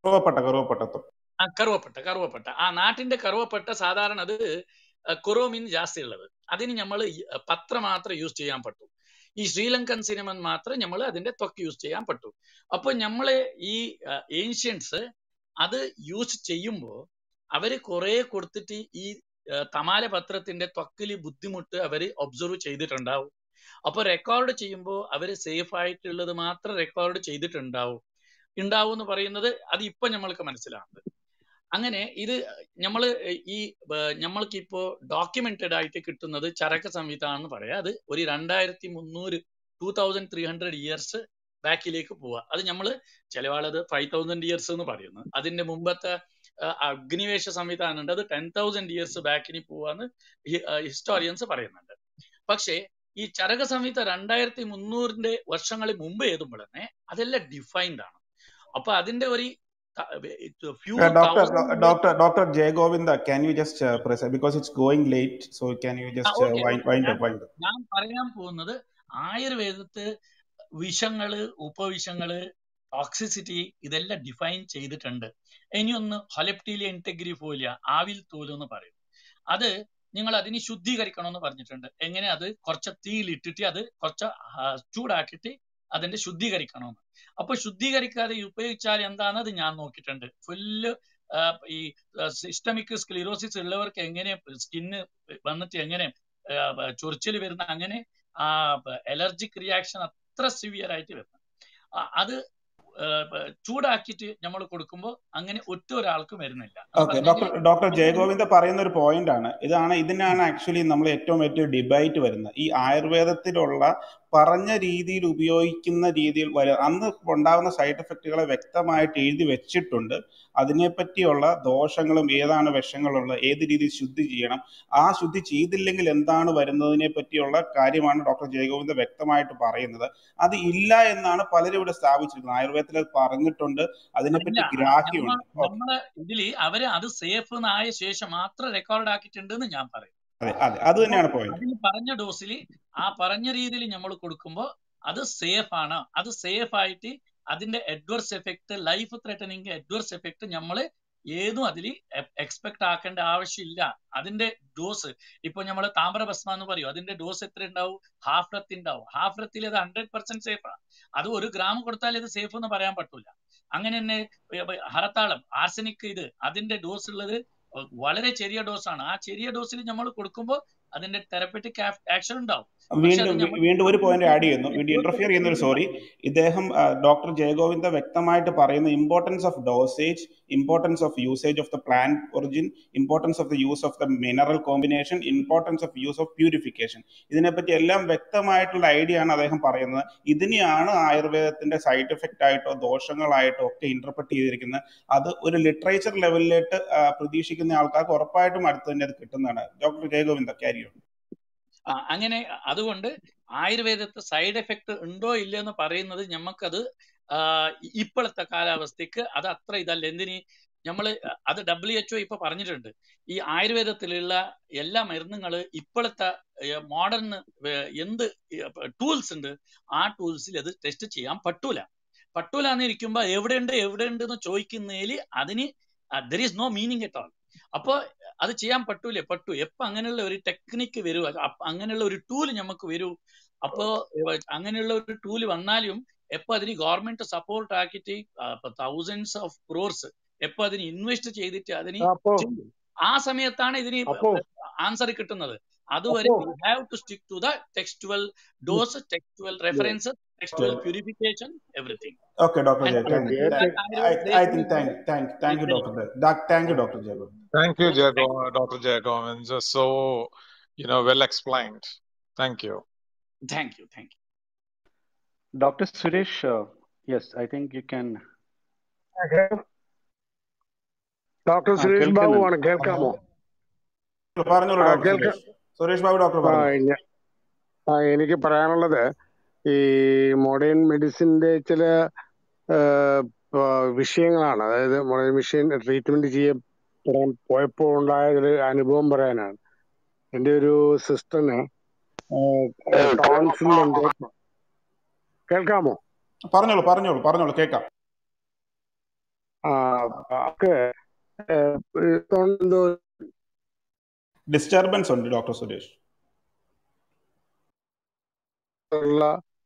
കറുവപ്പട്ട കറുവപ്പട്ടത്വം
ആ കറുവപ്പട്ട കറുവപ്പട്ട ആ നാട്ടിന്റെ കറുവപ്പട്ട സാധാരണ അത് കൊറോമിൻ ജാസ്തി ഉള്ളത് അതിന് നമ്മൾ പത്ര മാത്രം യൂസ് ചെയ്യാൻ പറ്റൂ ഈ ശ്രീലങ്കൻ സിനിമൻ മാത്രം നമ്മൾ അതിന്റെ ത്വക്ക് യൂസ് ചെയ്യാൻ പറ്റൂ അപ്പൊ നമ്മളെ ഈ ഏൻഷ്യൻസ് അത് യൂസ് ചെയ്യുമ്പോൾ അവര് കുറെ കൊടുത്തിട്ട് ഈ ആ, തമാല പത്രത്തിന്റെ ത്വക്കില് ബുദ്ധിമുട്ട് അവര് ഒബ്സർവ് ചെയ്തിട്ടുണ്ടാവും അപ്പൊ റെക്കോർഡ് ചെയ്യുമ്പോൾ അവര് സേഫ് ആയിട്ടുള്ളത് മാത്രം റെക്കോർഡ് ചെയ്തിട്ടുണ്ടാവും ഉണ്ടാവും എന്ന് പറയുന്നത് അത് ഇപ്പൊ നമ്മൾക്ക് മനസ്സിലാവുന്നത് അങ്ങനെ ഇത് നമ്മൾ ഈ നമ്മൾക്ക് ഇപ്പോ ഡോക്യുമെന്റഡ് ആയിട്ട് കിട്ടുന്നത് ചരക്ക് സംഹിത എന്ന് പറയാം അത് ഒരു രണ്ടായിരത്തി മുന്നൂറ് two thousand three hundred years ബാക്കിലേക്ക് പോവുക അത് നമ്മൾ ചില ആളത് ഫൈവ് തൗസൻഡ് ഇയേഴ്സ് എന്ന് പറയുന്നു അതിന്റെ മുമ്പത്തെ ആ, അഗ്നിവേശ സംവിധാനം ഉണ്ട് അത് ടെൻ തൗസൻഡ് ഇയേഴ്സ് ബാക്കിന് പോവാന്ന് ഹിസ്റ്റോറിയൻസ് പറയുന്നുണ്ട് പക്ഷേ ഈ ചരക സംഹിത രണ്ടായിരത്തി മുന്നൂറിന്റെ വർഷങ്ങളിൽ മുമ്പ് എഴുതുമ്പോൾ തന്നെ അതെല്ലാം ഡിഫൈൻഡ് ആണ് അപ്പൊ അതിന്റെ ഒരു few
doctor
thousand
doctor doctor Jayagovinda can you just because it's going late so can you
ah
just
okay
wind
ഞാൻ
അപ്പ് വൈൻഡ്
ഞാൻ പറയാൻ പോകുന്നത് ആയുർവേദത്ത് വിഷങ്ങള് ഉപവിഷങ്ങള് ടോക്സിസിറ്റി ഇതെല്ലാം ഡിഫൈൻ ചെയ്തിട്ടുണ്ട് ഇനിയൊന്ന് ഹൊലപ്റ്റീലിയ ഇന്റഗ്രിഫോലിയ ആവിൽ തോല് എന്ന് പറയും അത് നിങ്ങൾ അതിന് ശുദ്ധീകരിക്കണം എന്ന് പറഞ്ഞിട്ടുണ്ട് എങ്ങനെ അത് കുറച്ച് തീയിലിട്ടിട്ട് അത് കുറച്ച് ആ, ചൂടാക്കിയിട്ട് അതിന്റെ ശുദ്ധീകരിക്കണമെന്ന് അപ്പൊ ശുദ്ധീകരിക്കാതെ ഉപയോഗിച്ചാൽ എന്താണെന്ന് ഞാൻ നോക്കിയിട്ടുണ്ട് ഫുള്ള് ഈ സിസ്റ്റമിക് സ്ക്ലിറോസിസ് ഉള്ളവർക്ക് എങ്ങനെ സ്കിന്ന് വന്നിട്ട് എങ്ങനെ ചൊറിച്ചിൽ വരുന്ന അങ്ങനെ ആ അലർജിക് റിയാക്ഷൻ അത്ര സിവിയർ ആയിട്ട് വരുന്നത് ആ, അത് ആ, ചൂടാക്കിയിട്ട് നമ്മൾ കൊടുക്കുമ്പോൾ അങ്ങനെ ഒറ്റ ഒരാൾക്കും വരുന്നില്ല എന്ന്
ഓക്കെ
പറഞ്ഞു
ഡോക്ടർ
കഴിഞ്ഞാൽ
ഡോക്ടർ
അത്
ജയഗോവിന്ദ പറയുന്ന ഒരു പോയിന്റ് ആണ് ഇതാണ് ഇതിനാണ് ആക്ച്വലി നമ്മൾ ഏറ്റവും വലിയ ഡിബേറ്റ് വരുന്നത് ഈ ആയുർവേദത്തിലുള്ള പറഞ്ഞ രീതിയിൽ ഉപയോഗിക്കുന്ന രീതിയിൽ വര അന്ന് ഉണ്ടാകുന്ന സൈഡ് എഫക്റ്റുകളെ വ്യക്തമായിട്ട് എഴുതി വെച്ചിട്ടുണ്ട് അതിനെപ്പറ്റിയുള്ള ദോഷങ്ങളും ഏതാണ് വിഷങ്ങളുള്ളത് ഏത് രീതിയിൽ ശുദ്ധി ചെയ്യണം ആ ശുദ്ധി ചെയ്തില്ലെങ്കിൽ എന്താണ് വരുന്നതിനെ പറ്റിയുള്ള കാര്യമാണ് ഡോക്ടർ ജയഗോവിന്ദ വ്യക്തമായിട്ട് പറയുന്നത് അത് ഇല്ല എന്നാണ് പലരും ഇവിടെ സ്ഥാപിച്ചിരിക്കുന്നത് ആയുർവേദത്തിൽ അത് പറഞ്ഞിട്ടുണ്ട് അതിനെപ്പറ്റി
അല്ല നമ്മ
ഗ്രാഹ്യമുണ്ട് ഓക്കെ
നമ്മളെ ഇതില് അവര് അത് സേഫ് ആയ ശേഷം മാത്രം റെക്കോർഡ് ആക്കിയിട്ടുണ്ട് എന്ന് ഞാൻ പറയും
അതെ അതെ അത്
അപ്പൊ
തന്നെയാണ് പോയിന്റ്
അതിന് പറഞ്ഞ ഡോസിൽ ആ പറഞ്ഞ രീതിയിൽ നമ്മൾ കൊടുക്കുമ്പോൾ അത് സേഫ് ആണ് അത് സേഫ് ആയിട്ട് അതിന്റെ adverse effect life threatening adverse effect നമ്മൾ ഏതും അതിൽ എക്സ്പെക്ട് ആക്കേണ്ട ആവശ്യമില്ല അതിന്റെ ഡോസ് ഇപ്പൊ നമ്മൾ താമ്രഭസ്മ എന്ന് പറയും അതിന്റെ ഡോസ് എത്ര ഉണ്ടാവും ഹാഫ് റത്ത് ഉണ്ടാവും ഹാഫ് റത്തിൽ അത് ഹൺഡ്രഡ് പെർസെന്റ് സേഫ് ആണ് അത് ഒരു ഗ്രാം കൊടുത്താൽ ഇത് സേഫ് എന്ന് പറയാൻ പറ്റൂല അങ്ങനെ തന്നെ ഏ, ഏ, ഹരത്താളം ആർസനിക് ഇത് അതിന്റെ ഡോസ് ഉള്ളത് വളരെ ചെറിയ ഡോസാണ് ആ ചെറിയ ഡോസിൽ നമ്മൾ കൊടുക്കുമ്പോൾ അതിന്റെ തെറപ്പറ്റിക് ആക്ഷൻ ഉണ്ടാവും പക്ഷെ അത്
വീണ്ടും
നമ്മൾ
വീണ്ടും ഒരു പോയിന്റ് ആഡ് ചെയ്യുന്നു വീണ്ടും ഇന്റർഫിയർ ചെയ്യുന്ന ഒരു സോറി ഇദ്ദേഹം ഡോക്ടർ ജയഗോവിന്ദ വ്യക്തമായിട്ട് പറയുന്ന importance of dosage importance of usage of the plant origin importance of the use of the mineral combination importance of use of purification ഇതിനെപ്പറ്റി എല്ലാം വ്യക്തമായിട്ടുള്ള ഐഡിയ ആണ് അദ്ദേഹം പറയുന്നത് ഇതിനെയാണ് ആയുർവേദത്തിന്റെ സൈഡ് എഫക്റ്റ് ആയിട്ടോ ദോഷങ്ങളായിട്ടോ ഒക്കെ ഇന്റർപ്രറ്റ് ചെയ്തിരിക്കുന്നത് അത് ഒരു ലിറ്ററേച്ചർ ലെവലിലേക്ക് ആ, പ്രതീക്ഷിക്കുന്ന ആൾക്കാർക്ക് ഉറപ്പായിട്ടും അടുത്ത് തന്നെ അത് കിട്ടുന്നതാണ് ഡോക്ടർ ജയഗോവിന്ദ ക്യാരിയോ
ആ, അങ്ങനെ അതുകൊണ്ട് ആയുർവേദത്തെ സൈഡ് എഫക്ട് ഉണ്ടോ ഇല്ലയോ പറയുന്നത് നമുക്കത് ആ, ഇപ്പോഴത്തെ കാലാവസ്ഥയ്ക്ക് അത് അത്ര ഇതല്ല എന്തിന് നമ്മള് അത് ഡബ്ല്യു എച്ച്ഒ ഇപ്പൊ പറഞ്ഞിട്ടുണ്ട് ഈ ആയുർവേദത്തിലുള്ള എല്ലാ മരുന്നുകള് ഇപ്പോഴത്തെ മോഡേൺ എന്ത് ടൂൾസ് ഉണ്ട് ആ ടൂൾസിൽ അത് ടെസ്റ്റ് ചെയ്യാൻ പറ്റൂല പറ്റൂല എന്നിരിക്കുമ്പോ എവിടെയുണ്ട് എവിടെയുണ്ട് എന്ന് ചോദിക്കുന്നതിൽ അതിന് there is no meaning at all അപ്പോ അത് ചെയ്യാൻ പറ്റൂലേ പറ്റൂ എപ്പോ അങ്ങനെയുള്ള ഒരു ടെക്നിക്ക് വരൂ അപ്പ- അങ്ങനെയുള്ള ഒരു ടൂല് നമുക്ക് വരൂ അപ്പോ ഏർ അങ്ങനെയുള്ള ഒരു ടൂല് വന്നാലും എപ്പോ അതിന് ഗവൺമെന്റ് സപ്പോർട്ട് ആക്കിയിട്ട് തൗസൻഡ്സ് ഓഫ് ക്രോർസ് എപ്പോ അതിന് ഇൻവെസ്റ്റ് ചെയ്തിട്ട് അതിന്
അപ്പോ
ചെയ്യും ആ സമയത്താണ് ഇതിന്
അപ്പോ
ആൻസർ കിട്ടുന്നത് അതുവരെ
അപ്പോ
we have to stick to the textual dose textual reference textual purification everything
Okay, Dr.
And
Jay,
അല്ല
thank you.
നേരത്തെ
I, I, I think thank, thank, thank you, Dr. Jay. Doc- Thank you, Dr. Jay.
Thank you,
Thank
Jago, Dr. Jagovan. Just so, you know, well explained. Thank you.
Thank you. Thank you.
Dr. Suresh, uh, yes, I think you can.
Doctor
ah,
Suresh Babu
കേൾക്കുന്നുണ്ട്.
ആണ് കേൾക്കാമോ
പറഞ്ഞോളൂ
ആ
ഡോക്ടർ
കേൾക്കാം
സുരേഷ് സുരേഷ് ബാബു ഡോക്ടർ
ആ
പറഞ്ഞു
ഞ- ആ, എനിക്ക് പറയാനുള്ളത് ഈ മോഡേൺ മെഡിസിന്റെ ചില ആ, ആ, വിഷയങ്ങളാണ് അതായത് മോഡേൺ മെഷീൻ ട്രീറ്റ്മെന്റ് ചെയ്യപ്പെടാൻ പോയപ്പോൾ ഉണ്ടായ ഒരു അനുഭവം പറയാനാണ് എൻ്റെ ഒരു സിസ്റ്ററിന് ടോൺസിലുണ്ട് കേൾക്കാമോ
പറഞ്ഞോളൂ പറഞ്ഞോളൂ പറഞ്ഞോളൂ കേൾക്കാം
ആ അവർക്ക് എന്തോ
ഡിസ്റ്റർബൻസ് ഉണ്ട് ഡോക്ടർ സുരേഷ്
ഉള്ള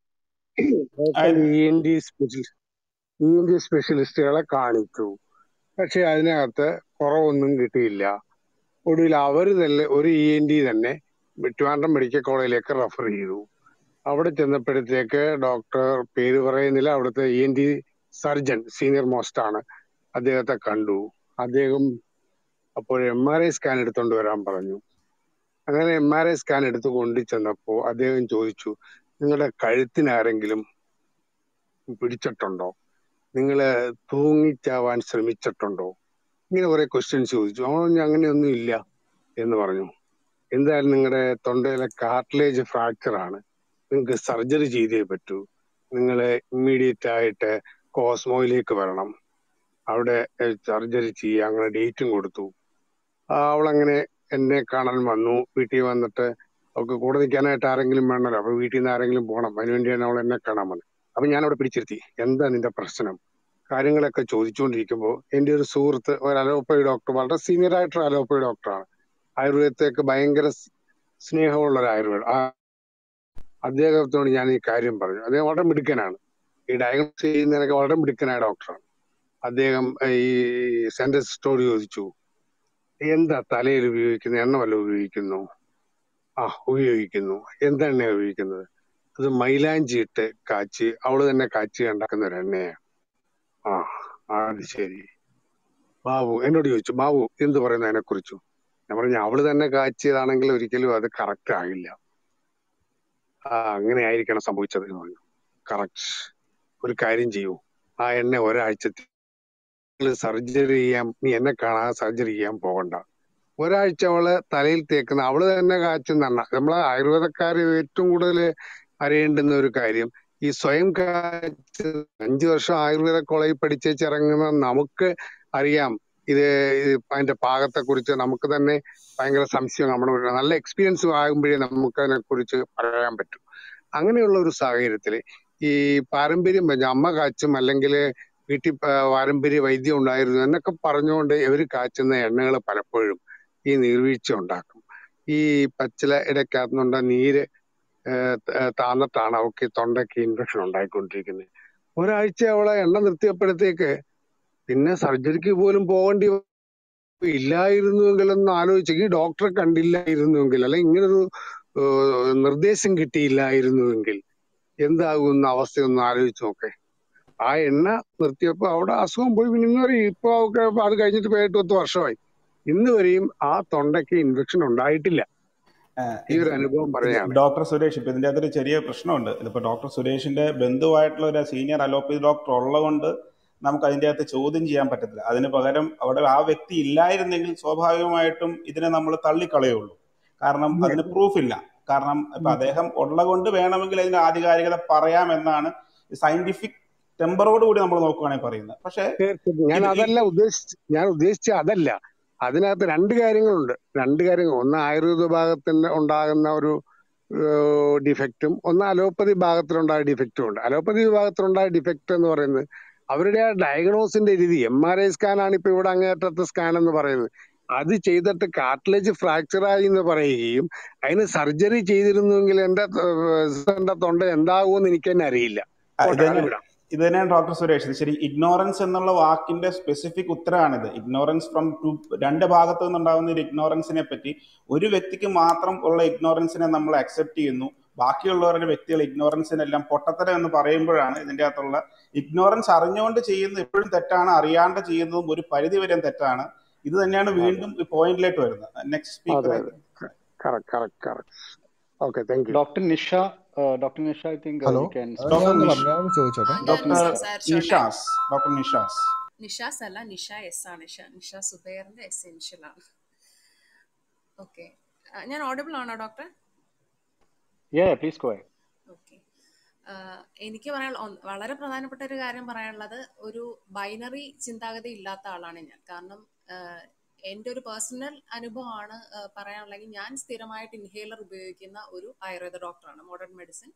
E N T specialist E N T സ്പെഷ്യലിസ്റ്റുകളെ കാണിച്ചു പക്ഷെ അതിനകത്ത് കുറവൊന്നും കിട്ടിയില്ല ഒടുവിൽ അവർ തന്നെ ഒരു ഇ എൻ ഡി തന്നെ ട്രിവാൻഡ്രം മെഡിക്കൽ കോളേജിലേക്ക് റെഫർ ചെയ്തു അവിടെ ചെന്നപ്പോഴത്തേക്ക് ഡോക്ടർ പേര് പറയുന്നില്ല അവിടുത്തെ E N T surgeon senior most ആണ് അദ്ദേഹത്തെ കണ്ടു അദ്ദേഹം അപ്പോൾ എം ആർ ഐ സ്കാൻ എടുത്തോണ്ട് വരാൻ പറഞ്ഞു അങ്ങനെ എം ആർ ഐ സ്കാൻ എടുത്ത് കൊണ്ടു ചെന്നപ്പോ അദ്ദേഹം ചോദിച്ചു നിങ്ങളുടെ കഴുത്തിന് ആരെങ്കിലും പിടിച്ചിട്ടുണ്ടോ നിങ്ങൾ തൂങ്ങിച്ചാവാൻ ശ്രമിച്ചിട്ടുണ്ടോ ഇങ്ങനെ കുറെ ക്വസ്റ്റ്യൻസ് ചോദിച്ചു അവൻ പറഞ്ഞു, അങ്ങനെയൊന്നും ഇല്ല എന്ന് പറഞ്ഞു എന്തായാലും നിങ്ങളുടെ തൊണ്ടയിലെ കാർട്ടിലേജ് ഫ്രാക്ചർ ആണ് നിങ്ങൾക്ക് സർജറി ചെയ്തേ പറ്റൂ നിങ്ങൾ ഇമ്മീഡിയറ്റ് ആയിട്ട് കോസ്മോയിലേക്ക് വരണം അവിടെ സർജറി ചെയ്യുക അങ്ങനെ ഡേറ്റും കൊടുത്തു ആ, അവളങ്ങനെ എന്നെ കാണാൻ വന്നു വീട്ടിൽ വന്നിട്ട് അവൾക്ക് കൂടെ നിൽക്കാനായിട്ട് ആരെങ്കിലും വേണമല്ലോ അപ്പൊ വീട്ടിൽ നിന്ന് ആരെങ്കിലും പോകണം അതിനുവേണ്ടിയാണ് അവൾ എന്നെ കാണാൻ വന്നത് അപ്പൊ ഞാൻ അവിടെ പിടിച്ചിരുത്തി എന്താ നിന്റെ പ്രശ്നം കാര്യങ്ങളൊക്കെ ചോദിച്ചുകൊണ്ടിരിക്കുമ്പോൾ എന്റെ ഒരു സുഹൃത്ത് ഒരു അലോപ്പതി ഡോക്ടർ വളരെ സീനിയർ ആയിട്ടൊരു അലോപ്പതി ഡോക്ടറാണ് ആയുർവേദത്തേക്ക് ഭയങ്കര സ് സ്നേഹമുള്ള ഒരു ആയുർവേദം ആ അദ്ദേഹത്തോട് ഞാൻ ഈ കാര്യം പറഞ്ഞു അദ്ദേഹം വളരെ മിടുക്കനാണ് ഈ ഡയഗ്നോസ് ചെയ്യുന്നതിനൊക്കെ വളരെ മിടുക്കനായ ഡോക്ടറാണ് അദ്ദേഹം ഈ സെന്ററിസ്റ്റോട് ചോദിച്ചു എന്താ തലയിൽ ഉപയോഗിക്കുന്ന എണ്ണ വല്ല ഉപയോഗിക്കുന്നു ആ ഉപയോഗിക്കുന്നു എന്തെണ്ണ ഉപയോഗിക്കുന്നത് അത് മൈലാഞ്ചി ഇട്ട് കാച്ചി അവള് തന്നെ കാച്ചി ഉണ്ടാക്കുന്ന ഒരു എണ്ണയാണ് ആ ആ, അത് ശരി ബാബു എന്നോട് ചോദിച്ചു ബാബു എന്ത് പറയുന്നു അതിനെ കുറിച്ചു ഞാൻ പറഞ്ഞു അവള് തന്നെ കാച്ചിയതാണെങ്കിൽ ഒരിക്കലും അത് കറക്റ്റ് ആകില്ല ആ അങ്ങനെ ആയിരിക്കണം സംഭവിച്ചത് എന്ന് പറഞ്ഞു കറക്റ്റ് ഒരു കാര്യം ചെയ്യൂ ആ എണ്ണ ഒരാഴ്ച സർജറി ചെയ്യാൻ നീ എന്നെ കാണാതെ സർജറി ചെയ്യാൻ പോകണ്ട ഒരാഴ്ച അവള് തലയിൽ തേക്കുന്ന അവള് തന്നെ കാച്ചുന്ന എണ്ണ നമ്മളെ ആയുർവേദക്കാര് ഏറ്റവും കൂടുതൽ അറിയേണ്ടുന്ന ഒരു കാര്യം ഈ സ്വയം കാച്ച് അഞ്ചു വർഷം ആയുർവേദ കോളേജിൽ പഠിച്ചേച്ചിറങ്ങുന്ന നമുക്ക് അറിയാം ഇത് ഇത് അതിന്റെ പാകത്തെ കുറിച്ച് നമുക്ക് തന്നെ ഭയങ്കര സംശയം നമ്മുടെ ഉള്ളിൽ. നല്ല എക്സ്പീരിയൻസ് ആകുമ്പോഴേ നമുക്ക് അതിനെ കുറിച്ച് പറയാൻ പറ്റും അങ്ങനെയുള്ള ഒരു സാഹചര്യത്തിൽ ഈ പാരമ്പര്യം വെച്ച അമ്മ കാച്ചും അല്ലെങ്കിൽ വീട്ടിൽ പ- പാരമ്പര്യ വൈദ്യം ഉണ്ടായിരുന്നു എന്നൊക്കെ പറഞ്ഞുകൊണ്ട് ഇവർ കാച്ചുന്ന എണ്ണകൾ പലപ്പോഴും ഈ നീർവീഴ്ച ഉണ്ടാക്കും ഈ പച്ചില ഇടയ്ക്കകത്തുനിന്നുണ്ട നീര് ഏഹ് ത- ഏഹ് താന്നിട്ടാണ് അവൾക്ക് ഈ തൊണ്ടയ്ക്ക് ഇൻഫെക്ഷൻ ഉണ്ടായിക്കൊണ്ടിരിക്കുന്നത് ഒരാഴ്ച അവളെ എണ്ണ നിർത്തിയപ്പോഴത്തേക്ക് പിന്നെ സർജറിക്ക് പോലും പോകേണ്ടി ഇല്ലായിരുന്നുവെങ്കിൽ ഒന്ന് ആലോചിച്ച് ഈ ഡോക്ടറെ കണ്ടില്ലായിരുന്നുവെങ്കിൽ അല്ലെ ഇങ്ങനൊരു ഏഹ് നിർദ്ദേശം കിട്ടിയില്ലായിരുന്നുവെങ്കിൽ എന്താകുന്ന അവസ്ഥയൊന്ന് ആലോചിച്ച് നോക്കേ ആ എണ്ണ നിർത്തിയപ്പോ അവിടെ അസുഖം പോയി പിന്നെ ഇന്ന് വരെ ഇപ്പൊ ഒക്കെ അത് കഴിഞ്ഞിട്ട് ഇപ്പൊ എട്ട് പത്ത് വർഷമായി ഇന്ന് വരെയും ആ തൊണ്ടയ്ക്ക് ഇൻഫെക്ഷൻ ഉണ്ടായിട്ടില്ല ഈ
ഇത്
ഒരു അനുഭവം
ഇത്
പറയാണ്
ഡോക്ടർ സുരേഷ് ഇപ്പൊ ഇതിന്റെ അകത്തൊരു ചെറിയ പ്രശ്നമുണ്ട് ഇതിപ്പോ ഡോക്ടർ സുരേഷിന്റെ ബന്ധുവായിട്ടുള്ള ഒരു സീനിയർ അലോപ്പതി ഡോക്ടർ ഉള്ളതുകൊണ്ട് നമുക്ക് അതിന്റെ അകത്ത് ചോദ്യം ചെയ്യാൻ പറ്റത്തില്ല അതിന് പകരം അവിടെ ആ വ്യക്തി ഇല്ലായിരുന്നെങ്കിൽ സ്വാഭാവികമായിട്ടും ഇതിനെ നമ്മൾ തള്ളിക്കളയുള്ളൂ കാരണം അതിന് പ്രൂഫ് ഇല്ല കാരണം ഇപ്പൊ അദ്ദേഹം ഉള്ളതുകൊണ്ട് വേണമെങ്കിൽ അതിന്റെ ആധികാരികത പറയാം എന്നാണ് സയന്റിഫിക് ടെമ്പറോട് കൂടി നമ്മൾ നോക്കുകയാണെങ്കിൽ പറയുന്നത് പക്ഷേ
തീർച്ചയായിട്ടും ഞാൻ
ഇത് ഈ
അതല്ല ഉദ്ദേശിച്ച ഞാൻ ഉദ്ദേശിച്ച അതല്ല അതിനകത്ത് രണ്ട് കാര്യങ്ങളുണ്ട് രണ്ട് കാര്യങ്ങൾ ഒന്ന് ആയുർവേദ വിഭാഗത്തിന് ഉണ്ടാകുന്ന ഒരു ഡിഫക്റ്റും ഒന്ന് അലോപ്പതി ഭാഗത്തിലുണ്ടായ ഡിഫക്റ്റും ഉണ്ട് അലോപ്പതി വിഭാഗത്തിലുണ്ടായ ഡിഫക്റ്റ് എന്ന് പറയുന്നത് അവരുടെ ആ ഡയഗ്നോസിന്റെ രീതി എം ആർ ഐ സ്കാൻ ആണ് ഇപ്പൊ ഇവിടെ അങ്ങേറ്റത്തെ സ്കാൻ എന്ന് പറയുന്നത് അത് ചെയ്തിട്ട് കാർട്ടിലേജ് ഫ്രാക്ചർ ആയി എന്ന് പറയുകയും അതിന് സർജറി ചെയ്തിരുന്നുവെങ്കിൽ എന്റെ ഏഹ്, എന്റെ തൊണ്ട എന്താകുമെന്ന് എനിക്ക് തന്നെ അറിയില്ല
ആ, ഇത്
പോട്ടെ അത്
തന്നെ
വിടാം
ഇത് തന്നെയാണ് ഡോക്ടർ സുരേഷ് ഇത് ശരി ഇഗ്നോറൻസ് എന്നുള്ള വാക്കിന്റെ സ്പെസിഫിക് ഉത്തരമാണിത് ഇഗ്നോറൻസ് ഫ്രം ടു രണ്ട് ഭാഗത്തു നിന്നുണ്ടാകുന്ന ഒരു ഇഗ്നോറൻസിനെ പറ്റി ഒരു വ്യക്തിക്ക് മാത്രം ഉള്ള ഇഗ്നോറൻസിനെ നമ്മൾ അക്സെപ്റ്റ് ചെയ്യുന്നു ബാക്കിയുള്ളവരുടെ വ്യക്തികൾ ഇഗ്നോറൻസിനെല്ലാം പൊട്ടത്തരം എന്ന് പറയുമ്പോഴാണ് ഇതിന്റെ അകത്തുള്ള ഇഗ്നോറൻസ് അറിഞ്ഞുകൊണ്ട് ചെയ്യുന്നത് എപ്പോഴും തെറ്റാണ് അറിയാണ്ട് ചെയ്യുന്നതും ഒരു പരിധി വരെ തെറ്റാണ് ഇത് തന്നെയാണ്
അതെ
വീണ്ടും ഈ പോയിന്റിലേക്ക് വരുന്നത് നെക്സ്റ്റ്
അതെ
സ്പീക്കർ
അതെ correct correct correct okay thank you
Dr. Nisha, uh, Dr. Nisha, I think uh,
hello
you can
അത്
speak.
ഡോക്ടർ
ഞാനൊന്ന്
നിഷ്
പറഞ്ഞു ഞാനൊന്ന് ചോദിച്ചോട്ടെ
ആ,
ഡോക്ടർ
ഞാനൊന്ന് സംസാരിച്ചോട്ടെ
നിഷാസ് ഡോക്ടർ നിഷാസ്
നിഷാസ് അല്ല നിഷ എസ് ആണ് നിഷ നിഷ സുബൈറിന്റെ എസെൻഷ്യൽ ആണ് ഓക്കെ ഞാൻ ഓഡിബിൾ ആണോ doctor
Yeah, yeah, please go ahead.
Okay എനിക്ക് പറയാൻ വളരെ പ്രധാനപ്പെട്ട ഒരു കാര്യം പറയാനുള്ളത് ഒരു ബൈനറി ചിന്താഗതി ഇല്ലാത്ത ആളാണ് ഞാൻ കാരണം ആഹ് എൻ്റെ ഒരു പേഴ്സണൽ അനുഭവമാണ് ആഹ് പറയാനുള്ളത് ഞാൻ സ്ഥിരമായിട്ട് ഇൻഹേലർ ഉപയോഗിക്കുന്ന ഒരു ആയുർവേദ ഡോക്ടറാണ് modern medicine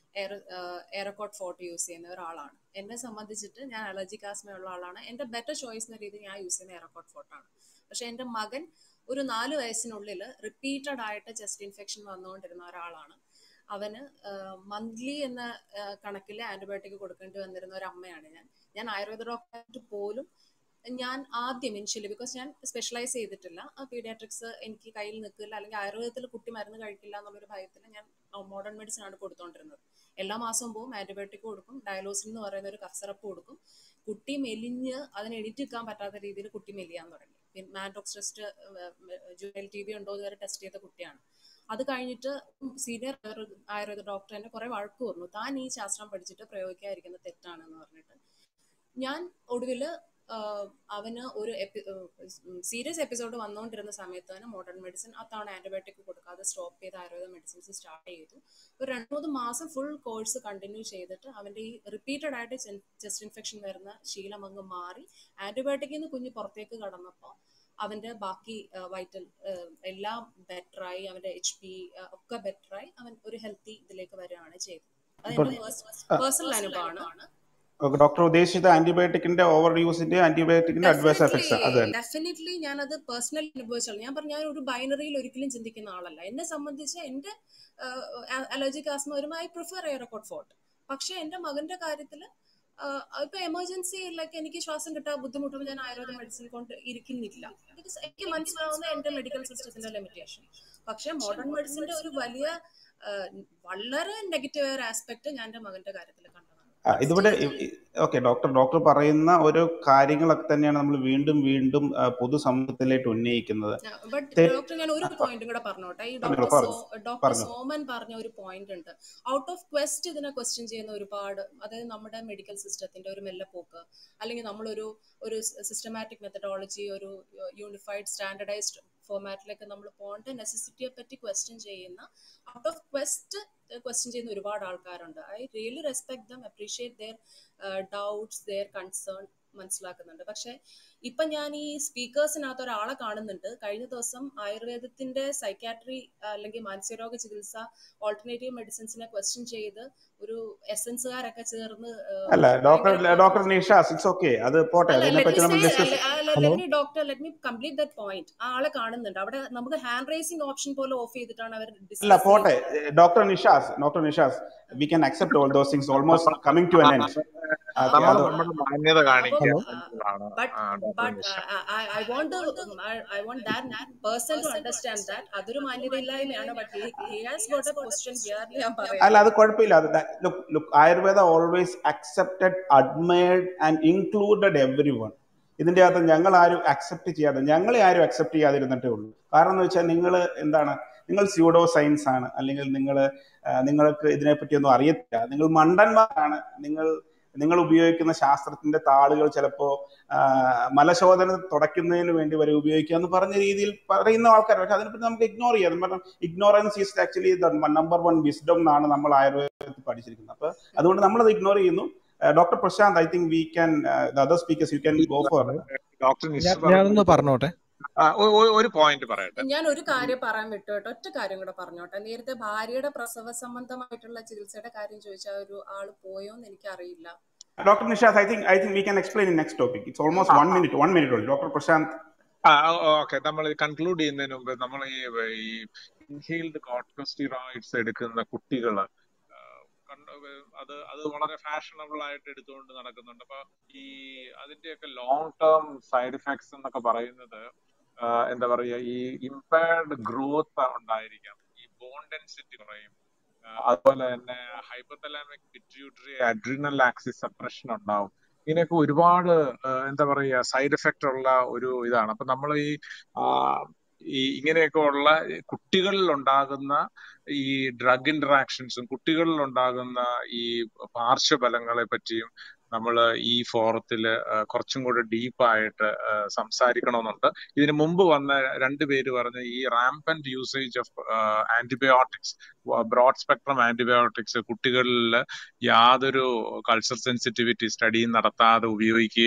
air Aerocort forte use ചെയ്യുന്ന ഒരാളാണ് എന്നെ സംബന്ധിച്ചിട്ട് ഞാൻ അലർജിക് ആസ്മ ഉള്ള ആളാണ് എൻ്റെ ബെറ്റർ ചോയ്സ് എന്ന രീതിയിൽ ഞാൻ യൂസ് ചെയ്യുന്ന എയറക്കോട്ട് ഫോർട്ടാണ് പക്ഷെ എൻ്റെ മകൻ ഒരു നാല് വയസ്സിനുള്ളിൽ റിപ്പീറ്റഡ് ആയിട്ട് ചെസ്റ്റ് ഇൻഫെക്ഷൻ വന്നുകൊണ്ടിരുന്ന ഒരാളാണ് അവന് മന്ത്ലി എന്ന കണക്കിൽ ആന്റിബയോട്ടിക് കൊടുക്കേണ്ടി വന്നിരുന്ന ഒരു അമ്മയാണ് ഞാൻ ഞാൻ ആയുർവേദ ഡോക്ടറായിട്ട് പോലും ഞാൻ ആദ്യം ഇനിഷ്യലി ബിക്കോസ് ഞാൻ സ്പെഷ്യലൈസ് ചെയ്തിട്ടില്ല പീഡിയാട്രിക്സ് എനിക്ക് കയ്യിൽ നിൽക്കില്ല അല്ലെങ്കിൽ ആയുർവേദത്തിൽ കുട്ടി മരുന്ന് കഴിക്കില്ല എന്നുള്ളൊരു ഭയത്തിൽ ഞാൻ മോഡേൺ മെഡിസിൻ ആണ് കൊടുത്തോണ്ടിരുന്നത് എല്ലാ മാസവും പോവും ആന്റിബയോട്ടിക് കൊടുക്കും ഡയലോസിൻ എന്ന് പറയുന്ന ഒരു കഫ് സിറപ്പ് കൊടുക്കും കുട്ടി മെലിഞ്ഞ് അതിന് എണീറ്റ് നിൽക്കാൻ പറ്റാത്ത രീതിയിൽ കുട്ടി മെലിയാൻ തുടങ്ങി പിന്നെ മാൻഡോക്സ് ടെസ്റ്റ് ജുവൽ ടി ബി ഉണ്ടോ എന്ന് വരെ ടെസ്റ്റ് ചെയ്ത കുട്ടിയാണ് അത് കഴിഞ്ഞിട്ട് സീനിയർ ആയുർവേദ ഡോക്ടർ എന്നെ കുറെ വഴക്ക് പറഞ്ഞു താൻ ഈ ശാസ്ത്രം പഠിച്ചിട്ട് പ്രയോഗിക്കാതിരിക്കുന്നത് തെറ്റാണെന്ന് പറഞ്ഞിട്ട് ഞാൻ ഒടുവില് അവന് ഒരു സീരിയസ് എപ്പിസോഡ് വന്നുകൊണ്ടിരുന്ന സമയത്ത് തന്നെ മോഡേൺ മെഡിസിൻ അത്തവണ ആന്റിബയോട്ടിക് കൊടുക്കാതെ സ്റ്റോപ്പ് ചെയ്ത് ആയുർവേദ മെഡിസിൻസ് സ്റ്റാർട്ട് ചെയ്തു ഒരു രണ്ട് മൂന്ന് മാസം ഫുൾ കോഴ്സ് കണ്ടിന്യൂ ചെയ്തിട്ട് അവന്റെ ഈ റിപ്പീറ്റഡ് ആയിട്ട് ചെസ്റ്റ് ഇൻഫെക്ഷൻ വരുന്ന ശീലം അങ്ങ് മാറി ആന്റിബയോട്ടിക്കിൽ നിന്ന് കുഞ്ഞ് പുറത്തേക്ക് കടന്നപ്പോൾ അവന്റെ ബാക്കി വൈറ്റൽ എല്ലാം ബെറ്ററായി അവന്റെ എച്ച് പി ഒക്കെ ബെറ്ററായി അവൻ ഒരു ഹെൽത്തി ഇതിലേക്ക് വരികയാണ് ചെയ്തത് അത് എന്റെ പേഴ്സണൽ അനുഭവമാണ്
ഡോക്ടർ ഉദ്ദേശിച്ചത് ആന്റിബയോട്ടിക്കിന്റെ ഓവർ യൂസിന്റെ ആന്റിബയോട്ടിക്കിന്റെ അഡ്വേഴ്സ് എഫക്ട്സ് അത്
ഡെഫിനറ്റ്ലി ഞാനത് പേഴ്സണലി അനുഭവിച്ചുള്ളൂ ഞാൻ പറഞ്ഞു ഞാൻ ഒരു ബൈനറിയിൽ ഒരിക്കലും ചിന്തിക്കുന്ന ആളല്ല എന്നെ സംബന്ധിച്ച് എന്റെ അലർജിക് ആസ്മ വരുമ്പോൾ ഐ പ്രിഫർ എയറക്കോട്ട് ഫോർട്ട് പക്ഷെ എന്റെ മകന്റെ കാര്യത്തിൽ ഇപ്പൊ എമർജൻസിയിലൊക്കെ എനിക്ക് ശ്വാസം കിട്ടാൻ ബുദ്ധിമുട്ടുമ്പോൾ ഞാൻ ആയുർവേദ മെഡിസിൻ കൊണ്ട് ഇരിക്കുന്നില്ല ബിക്കോസ് എനിക്ക് മനസ്സിലാവുന്ന എന്റെ മെഡിക്കൽ സിസ്റ്റത്തിന്റെ ലിമിറ്റേഷൻ പക്ഷെ മോഡേൺ മെഡിസിന്റെ ഒരു വലിയ വളരെ നെഗറ്റീവ് ഒരു ആസ്പെക്ട് ഞാൻ എന്റെ മകന്റെ കാര്യത്തിൽ കണ്ടതാണ്
ഇതിവിടെ ഓക്കെ ഡോക്ടർ ഡോക്ടർ പറയുന്ന ഓരോ കാര്യങ്ങളൊക്കെ തന്നെയാണ് നമ്മൾ വീണ്ടും വീണ്ടും പൊതുസമൂഹത്തിലേക്ക് ഉന്നയിക്കുന്നത്
ഡോക്ടർ ഞാൻ ഒരു പോയിന്റ് കൂടെ പറഞ്ഞോട്ടെ ഈ ഡോക്ടർ ഡോക്ടർ സോമൻ പറഞ്ഞ ഒരു പോയിന്റ് ഉണ്ട് ഔട്ട് ഓഫ് ക്വസ്റ്റ് ഇതിനെ ക്വസ്റ്റ്യൻ ചെയ്യുന്ന ഒരുപാട് അതായത് നമ്മുടെ മെഡിക്കൽ സിസ്റ്റത്തിന്റെ ഒരു മെല്ലപ്പോക്ക് അല്ലെങ്കിൽ നമ്മളൊരു ഒരു സിസ്റ്റമാറ്റിക് മെത്തഡോളജി ഒരു യൂണിഫൈഡ് സ്റ്റാൻഡർഡൈസ്ഡ് ഫോമാറ്റിലേക്ക് നമ്മൾ പോകേണ്ട നെസസിറ്റിയെ പറ്റി ക്വസ്റ്റ്യൻ ചെയ്യുന്ന ഔട്ട് ഓഫ് ക്വസ്റ്റ് ക്വസ്റ്റ്യൻ ചെയ്യുന്ന ഒരുപാട് ആൾക്കാരുണ്ട് I really respect them appreciate their doubts their concern മനസ്സിലാക്കുന്നുണ്ട് പക്ഷെ ഇപ്പൊ ഞാൻ ഈ സ്പീക്കേഴ്സിനകത്ത് ഒരാളെ കാണുന്നുണ്ട് കഴിഞ്ഞ ദിവസം ആയുർവേദത്തിന്റെ സൈക്കാട്രി അല്ലെങ്കിൽ മാനസികരോഗ ചികിത്സ ഓൾട്ടർനേറ്റീവ് മെഡിസിൻസിനെ ക്വസ്റ്റ്യൻ ചെയ്ത് ഒരു എസൻസുകാരൊക്കെ ചേർന്ന്
അല്ല doctor doctor Nishas it's okay അത് പോട്ടെ അതിനെ പറ്റി നമ്മൾ discuss
doctor let me complete that point ആ ആളെ കാണുന്നുണ്ട് അവിടെ നമുക്ക് ഹാൻഡ് റൈസിംഗ് ഓപ്ഷൻ പോലെ ഓഫ് ചെയ്തിട്ടാണ് അവർ
അല്ല പോട്ടെ doctor Nishas doctor Nishas we can accept all those things almost coming to an end
നമ്മൾ നമ്മുടെ മാന്യത കാണിക്കുക
I want to, I want that person to understand that അതൊരു മാന്യതയില്ലായ്മയാണ് but he has got a question here ഞാൻ പറയാം
അല്ല അത് കുഴപ്പമില്ല അത് look look Ayurveda always accepted admired and included every one ഇതിന്റെ അകത്ത് ഞങ്ങൾ ആരും അക്സെപ്റ്റ് ചെയ്യാതെ ഞങ്ങളെ ആരും അക്സെപ്റ്റ് ചെയ്യാതിരുന്നിട്ടേ ഉള്ളൂ കാരണം എന്ന് വെച്ചാൽ നിങ്ങൾ എന്താണ് നിങ്ങൾ സ്യൂഡോ സയൻസ് ആണ് അല്ലെങ്കിൽ നിങ്ങൾ നിങ്ങൾക്ക് ഇതിനെപ്പറ്റിയൊന്നും അറിയത്തില്ല നിങ്ങൾ മണ്ടന്മാരാണ് നിങ്ങൾ നിങ്ങൾ ഉപയോഗിക്കുന്ന ശാസ്ത്രത്തിന്റെ താളുകൾ ചിലപ്പോൾ മലശോധന തുടയ്ക്കുന്നതിന് വേണ്ടി വരെ ഉപയോഗിക്കുക എന്ന് പറഞ്ഞ രീതിയിൽ പറയുന്ന ആൾക്കാർ പക്ഷെ അതിനെപ്പറ്റി നമുക്ക് ഇഗ്നോർ ചെയ്യാം കാരണം ignorance is actually the number one wisdom എന്നാണ് നമ്മൾ ആയുർവേദത്തിൽ പഠിച്ചിരിക്കുന്നത് അപ്പൊ അതുകൊണ്ട് നമ്മൾ അത് ഇഗ്നോർ ചെയ്യുന്നു doctor Prashant I think we can the other speakers you can go for
doctor
ഞാനൊന്ന് പറഞ്ഞോട്ടെ
ഒരു പോയിന്റ് പറയട്ടെ
ഞാൻ ഒരു കാര്യം പറയാൻ വിട്ടു കേട്ടോ ഒറ്റ കാര്യം കൂടെ പറഞ്ഞോട്ടെ നേരത്തെ ഭാര്യയുടെ പ്രസവ സംബന്ധമായിട്ടുള്ള ചികിത്സയുടെ കാര്യം ചോദിച്ച ഒരു ആള് പോയോന്ന് എനിക്കറിയില്ല
doctor Nishad I think I think we can explain in next topic it's almost one minute one minute ഉള്ളൂ ഡോക്ടർ പ്രശാന്ത്
ഓക്കെ നമ്മൾ കൺക്ലൂഡ് ചെയ്യുന്നതിന് മുമ്പ് നമ്മൾ ഈ ഈ ഇൻഹെയിൽഡ് കോർട്ടിക്കോസ്റ്റീറോയിഡ്സ് എടുക്കുന്ന കുട്ടികള് അത് അത് വളരെ ഫാഷനബിൾ ആയിട്ട് എടുത്തുകൊണ്ട് നടക്കുന്നുണ്ട് അപ്പൊ ഈ അതിന്റെയൊക്കെ ലോങ് ടേം സൈഡ് ഇഫക്ട്സ് എന്നൊക്കെ പറയുന്നത് എന്താ പറയുക ഈ ഇമ്പയർഡ് ഗ്രോത്ത് ഉണ്ടായിരിക്കാം ഈ ബോൺ ഡെൻസിറ്റി കുറയും അതുപോലെ തന്നെ hypothalamic pituitary adrenal axis suppression ഉണ്ടാവും ഇതിനൊക്കെ ഒരുപാട് എന്താ പറയുക സൈഡ് എഫക്റ്റ് ഉള്ള ഒരു ഇതാണ് അപ്പൊ നമ്മൾ ഈ ഈ ഇങ്ങനെയൊക്കെ ഉള്ള കുട്ടികളിൽ ഉണ്ടാകുന്ന ഈ ഡ്രഗ് ഇന്ററാക്ഷൻസും കുട്ടികളിൽ ഉണ്ടാകുന്ന ഈ പാർശ്വഫലങ്ങളെ പറ്റിയും നമ്മൾ ഈ ഫോറത്തിൽ കുറച്ചും കൂടെ ഡീപ്പായിട്ട് സംസാരിക്കണമെന്നുണ്ട് ഇതിനു മുമ്പ് വന്ന രണ്ട് പേര് പറഞ്ഞ ഈ rampant usage of antibiotics broad spectrum antibiotics കുട്ടികളിൽ യാതൊരു കൾച്ചർ സെൻസിറ്റിവിറ്റി സ്റ്റഡിയും നടത്താതെ ഉപയോഗിക്കുകയും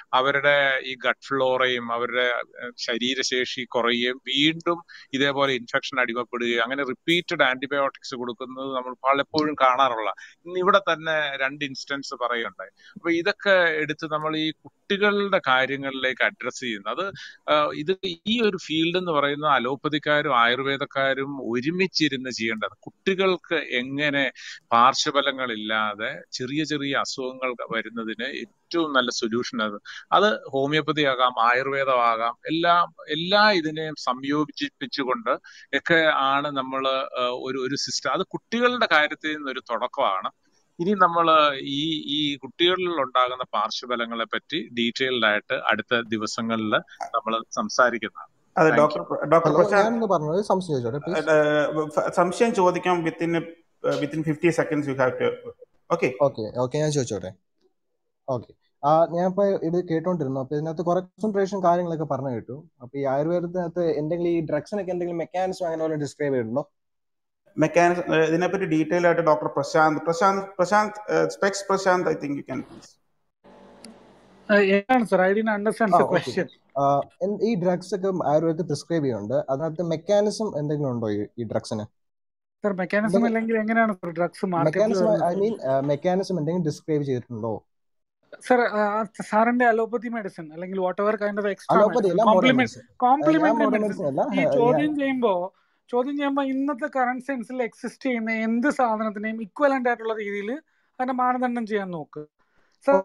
അവരുടെ ഈ ഗട്ട് ഫ്ലോറയും അവരുടെ ഏഹ്, ശരീരശേഷി കുറയുകയും വീണ്ടും ഇതേപോലെ ഇൻഫെക്ഷൻ അടിമപ്പെടുകയും അങ്ങനെ റിപ്പീറ്റഡ് ആന്റിബയോട്ടിക്സ് കൊടുക്കുന്നത് നമ്മൾ പലപ്പോഴും കാണാറുള്ള ഇന്ന് ഇവിടെ തന്നെ രണ്ട് ഇൻസ്റ്റൻസ് പറയുണ്ടായി അപ്പൊ ഇതൊക്കെ എടുത്ത് നമ്മൾ ഈ കുട്ടികളുടെ കാര്യങ്ങളിലേക്ക് അഡ്രസ്സ് ചെയ്യുന്നത് അത് ആഹ് ഇത് ഈ ഒരു ഫീൽഡ് എന്ന് പറയുന്നത് അലോപ്പതിക്കാരും ആയുർവേദക്കാരും ഒരുമിച്ചിരുന്ന് ചെയ്യേണ്ടത് കുട്ടികൾക്ക് എങ്ങനെ പാർശ്വഫലങ്ങളില്ലാതെ ചെറിയ ചെറിയ അസുഖങ്ങൾ വരുന്നതിന് ഏറ്റവും നല്ല സൊല്യൂഷൻ അത് അത് ഹോമിയോപ്പതി ആകാം ആയുർവേദമാകാം എല്ലാം എല്ലാ ഇതിനെയും സംയോജിപ്പിച്ചുകൊണ്ട് ഒക്കെ ആണ് നമ്മൾ ഒരു ഒരു സിസ്റ്റം അത് കുട്ടികളുടെ കാര്യത്തിൽ നിന്നൊരു തുടക്കമാണ് ഇനി നമ്മൾ ഈ ഈ കുട്ടികളിൽ ഉണ്ടാകുന്ന പാർശ്വഫലങ്ങളെ പറ്റി ഡീറ്റെയിൽഡ് ആയിട്ട് അടുത്ത ദിവസങ്ങളിൽ നമ്മൾ സംസാരിക്കുന്നതാണ്
അതെ
thank
doctor
you
doctor
hello
Prashant
ഞാനൊന്ന് പറഞ്ഞു ഒരു സംശയം ചോദിച്ചോട്ടെ പ്ലീസ്
ഏഹ്, സംശയം ചോദിക്കാം within within fifty seconds you have to okay
okay okay ഞാൻ ചോദിച്ചോട്ടെ ഓക്കെ ആ ഞാൻ ഇപ്പൊ ഇത് കേട്ടോണ്ടിരുന്നു അപ്പൊ ഇതിനകത്ത് കുറെ കോൺസെൻട്രേഷൻ കാര്യങ്ങളൊക്കെ പറഞ്ഞു കേട്ടു അപ്പൊ ഈ ആയുർവേദത്തിനകത്ത് എന്തെങ്കിലും ഈ ഡ്രഗ്സിനൊക്കെ എന്തെങ്കിലും മെക്കാനിസം അങ്ങനെ വല്ല ഡിസ്ക്രൈബ് ചെയ്തിട്ടുണ്ടോ
മെക്കാനിസം ഇതിനെപ്പറ്റി ഡീറ്റെയിൽ ആയിട്ട് doctor Prashant Prashant Prashant specs Prashant I think you can please
എന്താണ് sir I didn't understand
ah
the
okay
question
ഈ ഡ്രഗ്സ് ഒക്കെ ആയുർവേദത്തിൽ പ്രിസ്ക്രൈബ് ചെയ്യുന്നുണ്ട് അതിനകത്ത് മെക്കാനിസം എന്തെങ്കിലും ഉണ്ടോ ഈ ഈ ഡ്രഗ്സിന്
സർ മെക്കാനിസം
എന്തെങ്കിലും
അല്ലെങ്കിൽ എങ്ങനെയാണ് സർ ഡ്രഗ്സ് മാർക്കറ്റിൽ
മെക്കാനിസം ഐ
വരുന്നത്
മീൻ മെക്കാനിസം എന്തെങ്കിലും ഡിസ്ക്രൈബ് ചെയ്തിട്ടുണ്ടോ
സർ സാറിന്റെ അലോപ്പതി മെഡിസിൻ അല്ലെങ്കിൽ whatever kind of extra
allopathy
medicine
അല്ല മോഡേൺ
കോംപ്ലിമെന്റ്
മെഡിസിൻ ഞാൻ
കോംപ്ലിമെന്ററി
മോഡേൺ
മെഡിസിൻ
മെഡിസിൻ അല്ല
ഈ
ഞാൻ
ചോദ്യം ചെയ്യുമ്പോ ചോദ്യം ചെയ്യുമ്പോൾ ഇന്നത്തെ കറണ്ട് സെൻസിൽ എക്സിസ്റ്റ് ചെയ്യുന്ന എന്ത് സാധനത്തിനെയും ഇക്വലന്റ് ആയിട്ടുള്ള രീതിയിൽ അതിന്റെ മാനദണ്ഡം ചെയ്യാൻ നോക്ക് സർ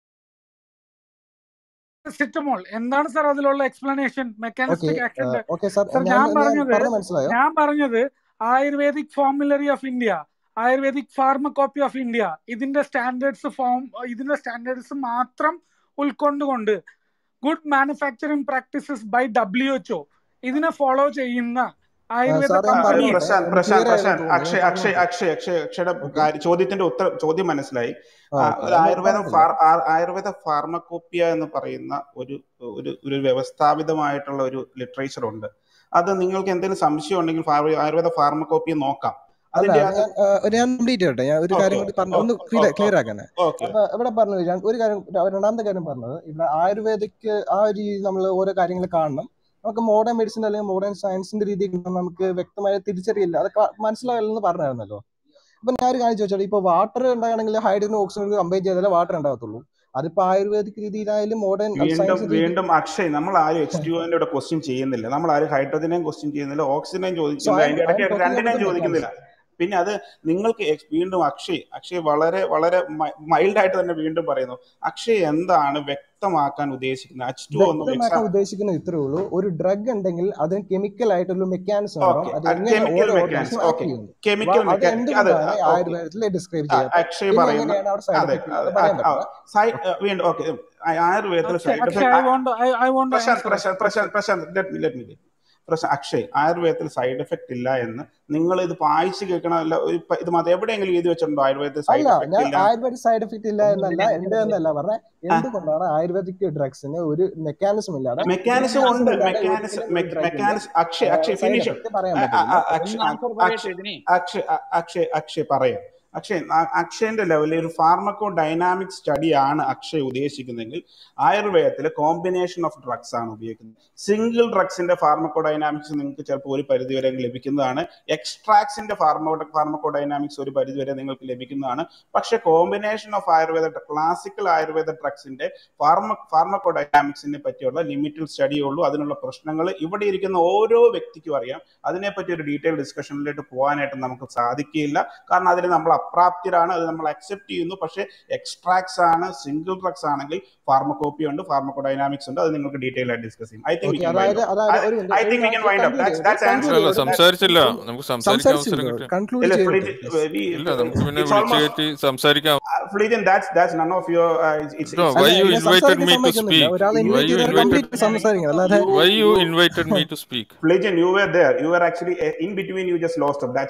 സിറ്റമോൾ എന്താണ് സാർ അതിലുള്ള എക്സ്പ്ലനേഷൻ
ഓക്കെ
മെക്കാനിസ്റ്റിക് ആക്ഷന്റെ
ഓക്കെ സാർ
സർ
ഞാൻ
ഞാൻ
ഞാൻ
പറഞ്ഞത്
പറഞ്ഞ മനസ്സിലായോ
ഞാൻ പറഞ്ഞത് Ayurvedic formulary of India Ayurvedic pharmacopoeia of India ഇതിന്റെ സ്റ്റാൻഡേർഡ്സ് ഫോം ഇതിന്റെ സ്റ്റാൻഡേർഡ്സ് മാത്രം ഉൾക്കൊണ്ടുകൊണ്ട് good manufacturing practices by W H O ഇതിനെ ഫോളോ ചെയ്യുന്ന ആയുർവേദ
സാർ ഞാൻ
ആ,
പറഞ്ഞോട്ടെ
കമ്പനീസ്
പ്രശാന്ത്
ഒന്ന്
പ്രശാന്ത്
ക്ലിയർ ആയെന്ന്
പ്രശാന്ത്
തോന്നുന്നു
അക്ഷയ്
ഞാൻ
അക്ഷയ്
പറഞ്ഞോട്ടെ
അക്ഷയ് അക്ഷയ് അക്ഷയുടെ
ഓക്കെ
കാര്യം ചോദ്യത്തിന്റെ ഉത്തര ചോദ്യം മനസ്സിലായി
ആ
ആ,
ഓക്കെ
ഒരു
ഒന്ന്
ആയുർവേദ
പറഞ്ഞില്ല
ഫാർ ആ- ആയുർവേദ ഫാർമക്കോപ്പിയ എന്ന് പറയുന്ന ഒരു ഒരു ഒരു വ്യവസ്ഥാപിതമായിട്ടുള്ള ഒരു ലിറ്ററേച്ചർ ഉണ്ട് അത് നിങ്ങൾക്ക് എന്തെങ്കിലും സംശയം ഉണ്ടെങ്കിൽ ഫാർ- ആയുർവേദ ഫാർമക്കോപ്പിയ നോക്കാം
അല്ല
അതിന്റെ അത്
ഞാൻ ആ, ഒരു ഞാൻ കംപ്ലീറ്റ് ചെയ്യട്ടെ ഞാൻ ഒരു കാര്യം
ഓക്കെ
കൂടി പറഞ്ഞു ഒന്ന് ക്ലിയർ ക്ലിയർ ആക്കാനേ
ഓക്കെ
അപ്പൊ ഇവിടെ പറഞ്ഞു ഞാൻ ഒരു കാര്യം രണ്ടാമത്തെ കാര്യം പറഞ്ഞത് ഇവിടെ ആയുർവേദിക് ആ ഒരു രീതി നമ്മൾ ഓരോ കാര്യങ്ങൾ കാണണം നമുക്ക് മോഡേൺ മെഡിസിൻ അല്ലെങ്കിൽ മോഡേൺ സയൻസിന്റെ രീതിയിൽ നമുക്ക് വ്യക്തമായ തിരിച്ചറിയില്ല അത് ക- മനസ്സിലാകില്ലെന്ന് പറഞ്ഞായിരുന്നല്ലോ അപ്പൊ ഞാൻ ഒരു കാര്യം ചോദിച്ചാൽ ഇപ്പൊ വാട്ടർ ഉണ്ടാകണമെങ്കിൽ ഹൈഡ്രജൻ ഓക്സിജൻ കമ്പൈൻ ചെയ്താലേ വാട്ടർ ഉണ്ടാകത്തുള്ളൂ അതിപ്പോ ആയുർവേദിക് രീതിയിലായാലും മോഡേൺ
വീണ്ടും
സയൻസ് രീതി
വീണ്ടും അക്ഷയ് നമ്മൾ ആരും എക്സ് ടു ഇവിടെ ക്വസ്റ്റ്യൻ ചെയ്യുന്നില്ല നമ്മൾ ആരും ഹൈഡ്രജനെയും ക്വസ്റ്റ്യൻ ചെയ്യുന്നില്ല ഓക്സിജനെയും
സോ
ചോദിക്കുന്നില്ല
ഐ
അതിന്റെ
ഐ എം
ഇടയ്ക്ക്
ടോക്കിംഗ്
രണ്ടിനെയും
അബൌട്ട്
ചോദിക്കുന്നില്ല
മെക്കാനിസം
പിന്നെ അത് നിങ്ങൾക്ക് ex- വീണ്ടും അക്ഷയ് അക്ഷയ് വളരെ വളരെ മൈൽഡ് ആയിട്ട് തന്നെ വീണ്ടും പറയുന്നു അക്ഷയ് എന്താണ് വ്യക്തമാക്കാൻ ഉദ്ദേശിക്കുന്നത് എച്ച് ടു ഒന്നും
വ്യക്തമാക്കാൻ
എക്സാം
ഉദ്ദേശിക്കുന്നത് ഇത്രേ ഉള്ളൂ ഒരു ഡ്രഗ് ഉണ്ടെങ്കിൽ അതിന് കെമിക്കൽ ആയിട്ടൊരു മെക്കാനിസം ഉണ്ടാവും
ഓക്കെ
അത് എങ്ങനെ
കെമിക്കൽ
ഓരോ
മെക്കാനിക്സ്
ഓർഗാനിസം ആക്ട്
ഓക്കെ
ചെയ്യുന്നു
കെമിക്കൽ
വ- അത്
മെക്കാനിക്സ് അത്
എന്തുകൊണ്ടാണ്
ഓക്കെ
ആയുർവേദത്തിൽ ഡിസ്ക്രൈബ് ചെയ്യാത്തത്
അക്ഷയ്
പിന്നെ
പറയുന്ന
എങ്ങനെയാണ് അവിടെ സൈഡ്
അതെ
എഫക്ട്
അത്
ഉള്ളത് പറയാൻ
ആ- ആ,
പറ്റില്ല
സൈ വീണ്ടും ഓക്കെ ആയുർവേദത്തിൽ
Akshay
side
Akshay I
effect
won't I won't
Prashant
answer
Prashant Prashant Prashant let me let me പ്രശ്നം അക്ഷയ് ആയുർവേദത്തിൽ സൈഡ് എഫക്ട് ഇല്ല എന്ന് നിങ്ങൾ ഇത് വായിച്ച് കേൾക്കണമല്ല ഒരു പ- ഇത് മാത്രം എവിടെയെങ്കിലും എഴുതി വെച്ചിട്ടുണ്ടോ ആയുർവേദത്തിൽ
അല്ല
സൈഡ് എഫക്ട്
ഞാൻ
ഇല്ല
ആയുർവേദിക് സൈഡ് എഫക്ട് ഇല്ല എന്നല്ല എന്റെ എന്നല്ല പറഞ്ഞ
ആ
എന്തുകൊണ്ടാണ് ആയുർവേദിക് ഡ്രഗ്സിന് ഒരു മെക്കാനിസം ഇല്ലാതെ
മെക്കാനിസം
മെക്കാനിസം
ഉണ്ട്
ഇല്ലാതെ
മെക്കാനിസം
ഒരിക്കലും ഒരു ഡ്രഗിന്റെ
mechanism Akshay Akshay
side
finish
effect പറയാൻ പറ്റില്ല
അക്ഷയ്
ഒന്ന് ആൻസർ പറയട്ടെ
അക്ഷയ്
ഇതിന്
അക്ഷയ് അക്ഷയ് അക്ഷയ് പറയാം അക്ഷയ് അ- അക്ഷയന്റെ ലെവലിൽ ഒരു ഫാർമക്കോ ഡൈനാമിക് സ്റ്റഡിയാണ് അക്ഷയ് ഉദ്ദേശിക്കുന്നതെങ്കിൽ ആയുർവേദത്തിൽ കോമ്പിനേഷൻ ഓഫ് ഡ്രഗ്സ് ആണ് ഉപയോഗിക്കുന്നത് സിംഗിൾ ഡ്രഗ്സിന്റെ ഫാർമക്കോ ഡൈനാമിക്സ് നിങ്ങൾക്ക് ചിലപ്പോൾ ഒരു പരിധിവരെ ലഭിക്കുന്നതാണ് എക്സ്ട്രാക്സിന്റെ ഫാർമോ ഫാർമക്കോ ഡൈനാമിക്സ് ഒരു പരിധിവരെ നിങ്ങൾക്ക് ലഭിക്കുന്നതാണ് പക്ഷെ combination of Ayurveda classical Ayurveda ഡ്രഗ്സിന്റെ ഫാർമ ഫാർമക്കോ ഡൈനാമിക്സിനെ പറ്റിയുള്ള ലിമിറ്റഡ് സ്റ്റഡിയേ ഉള്ളൂ അതിനുള്ള പ്രശ്നങ്ങൾ ഇവിടെ ഇരിക്കുന്ന ഓരോ വ്യക്തിക്കും അറിയാം അതിനെപ്പറ്റി ഒരു ഡീറ്റെയിൽ ഡിസ്കഷനിലേക്ക് പോകാനായിട്ട് നമുക്ക് സാധിക്കില്ല കാരണം അതിന് നമ്മൾ അപ്രാപ്തരാണ് അത് നമ്മൾ അക്സെപ്റ്റ് ചെയ്യുന്നു പക്ഷേ എക്സ്ട്രാക്ട്സ് ആണ് സിംഗിൾ ഡ്രഗ്സ് ആണെങ്കിൽ ഫാർമക്കോപ്പി ഉണ്ട് ഫാർമക്കോ ഡൈനാമിക്സ് ഉണ്ട് അത് നിങ്ങൾക്ക് ഡീറ്റെയിൽ ആയിട്ട് ഡിസ്കസ് ചെയ്യും I think we
okay
can wind
അതായത്
ഔട്ട്
അതായത് ഒരു മിനിറ്റ്
ഐ
ഒരു
think we can wind out
conclude
that's
ചെയ്യട്ടെ
ദാറ്റ്സ്
കൺക്ലൂഡ്
ആൻസർ
അല്ല
ചെയ്യട്ടെ
സംസാരിച്ചില്ല നമുക്ക് സംസാരിക്കാൻ അവസരം
സംസാരിച്ചില്ലല്ലോ
കിട്ടിയ
കൺക്ലൂഡ്
ഇല്ല
ചെയ്യട്ടെ
ഫ്ലീജ്
പ്ലീസ്
വി
ഇല്ല നമുക്ക് പിന്നെ
ഇറ്റ്സ്
വിളിച്ചു
ഓൾമോസ്റ്റ്
കയറ്റി സംസാരിക്കാൻ
Philgin that's that's none of your it's
No,
it's
why
അല്ല
you
എന്നെ
invited
സംസാരിക്കാൻ
me to
സമ്മതിക്കുന്നില്ല
speak?
ഒരാൾ
Why
ഇൻവൈറ്റ്
you
ചെയ്താൽ
invited
കംപ്ലീറ്റ് സംസാരിക്കണം അല്ലാതെ
why you invited me to speak?
Flejan, you were there. You were actually uh, in between. You just lost up. That's why.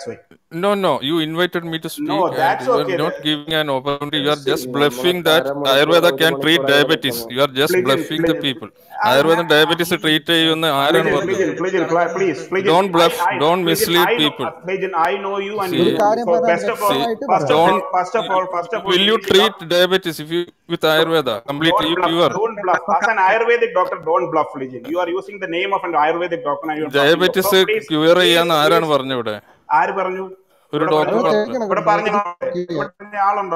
No, no, you invited me to speak
No,
and
that's
you are
okay.
not giving an opportunity. You are
See,
just
നമ്മളെ
bluffing that
അരമണിക്കൂർ
Ayurveda
ഒരു
can treat
മണിക്കൂറായി
diabetes.
കിടക്കുന്നു
You are just
Please,
bluffing the
please.
people.
I,
Ayurveda
I,
diabetes treat ചെയ്യുമെന്ന് ആരാണ്
Please,
പറഞ്ഞത്
please, please, please, please.
Don't
I,
bluff,
I,
don't
please,
mislead
I know,
people.
uh, please, I know you and
See,
ഒരു
you.
കാര്യം
So
പറയാൻ
best of all,
see,
വ്യക്തമായിട്ട്
first of
പറയാം
all,
don't
first of all, first of all,
will you
finish it
treat
off.
diabetes if you with Ayurveda
Don't
completely
bluff.
pure?
Don't bluff. As an Ayurvedic doctor, don't bluff, Lijin. You are using the name of an Ayurvedic doctor and you are talking.
Diabetes
So please,
cure
please,
ചെയ്യാന്ന് ആരാണ്
please.
പറഞ്ഞു ഇവിടെ
ആര് പറഞ്ഞു
ഒരു
ഇവിടെ
ഡോക്ടർ
പറഞ്ഞു
അത്
പറഞ്ഞു
കേൾക്കണം
ഇവിടെ പറഞ്ഞ
ഡയബറ്റിക്
ഇവിടെ പറഞ്ഞ ആളുണ്ടോ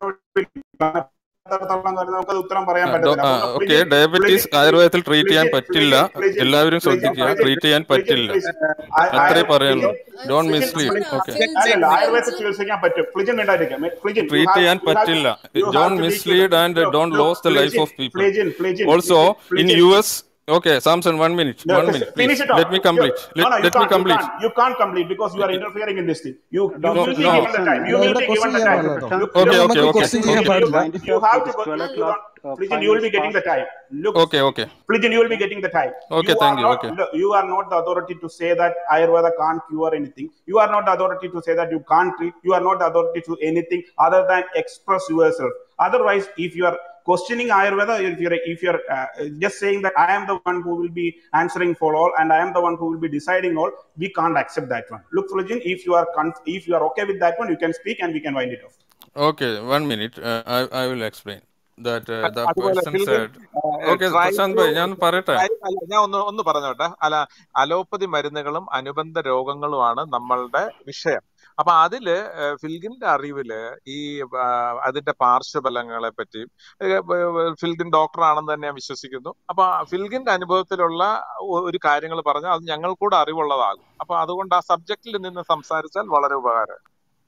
അത്രത്തോളം കാര്യം നമുക്കത് ഉത്തരം പറയാൻ പറ്റത്തില്ല അപ്പൊ
ഓക്കെ
പ്ലിജിൻ
ഡയബറ്റീസ്
പ്ലിജിൻ
ആയുർവേദത്തിൽ ട്രീറ്റ് ചെയ്യാൻ
പ്ലിജിൻ
പറ്റില്ല
പ്ലിജിൻ പ്ലിജിൻ
എല്ലാവരും
പ്ലിജിൻ
ശ്രദ്ധിക്കുക
പ്ലിജിൻ
ട്രീറ്റ് ചെയ്യാൻ
പ്ലിജിൻ
പറ്റില്ല
പ്ലിജിൻ
അത്രേ പറയാനുള്ളൂ
Uh,
don't
Philgin
mislead
Philgin, uh,
okay
Philgin,
അല്ലല്ല ആയുർവേദത്തിൽ
Philgin,
ചികിത്സിക്കാൻ പറ്റും പ്ലിജിൻ ഉണ്ടായിരിക്കാം പ്ലിജിൻ യു
ട്രീറ്റ്
ഹാവ്
ചെയ്യാൻ
യു ഹാവ്
പറ്റില്ല
you have
don't
to be
mislead and don't lose the life
Philgin
of people
Philgin Philgin
also in
Philgin
U S okay Samson one minute
No,
one
finish
minute
finish
please
it off.
Let me
You,
complete
no, no, you
let me
can't. You
complete
can't. You can't complete because you are interfering in this thing. You you
No,
will be
no.
given the time. You will
ഇവിടെ
be
ക്വസ്റ്റ്യൻ
given the
ചെയ്യാൻ
time.
പാടില്ല കേട്ടോ
Look,
Okay,
look,
okay,
നമുക്ക്
okay,
ക്വസ്റ്റ്യൻ
Plijin,
ചെയ്യാൻ
you,
പാടില്ല
you have to.
It's
go-
12
You
o'clock.
don't.
Uh,
Plijin,
five
you will be
minutes
getting the
past.
time. Look,
okay okay
Plijin, you will be getting the time.
Okay
You are
thank you
not.
Okay
look, You are not the authority to say that Ayurveda can't cure anything. You are not the authority to say that you can't treat. You are not the authority to anything other than express yourself. Otherwise, if you are questioning Ayurveda, if you're if you're uh, just saying that I am the one who will be answering for all and I am the one who will be deciding all, we can't accept that one. Look, Plijin, if you are conf- if you are okay with that one, you can speak and we can wind it off.
Okay, one minute. Uh, I I will explain that uh, the
അതുപോലെ
person
ഫിൽഗിൻ
said. Okay,
try
Prashant
to
ഭായ് ഞാൻ പറയട്ടെ
അല്ല ഞാൻ ഒന്ന് ഒന്ന് പറഞ്ഞോട്ടെ അല്ല അലോപ്പതി മരുന്നുകളും അനുബന്ധ രോഗങ്ങളുമാണ് നമ്മളുടെ വിഷയം അപ്പൊ അതില് ഏഹ്, ഫിൽഗിന്റെ അറിവില് ഈ ആ, അതിന്റെ പാർശ്വഫലങ്ങളെ പറ്റിയും ഏഹ്, ഏഹ്, ഫിൽഗിൻ ഡോക്ടർ ആണെന്ന് തന്നെ ഞാൻ വിശ്വസിക്കുന്നു അപ്പൊ ഫിൽഗിന്റെ അനുഭവത്തിലുള്ള ഒ- ഒരു കാര്യങ്ങൾ പറഞ്ഞാൽ അത് ഞങ്ങൾക്കൂടെ അറിവുള്ളതാകും അപ്പൊ അതുകൊണ്ട് ആ സബ്ജക്റ്റിൽ നിന്ന് സംസാരിച്ചാൽ വളരെ ഉപകാരം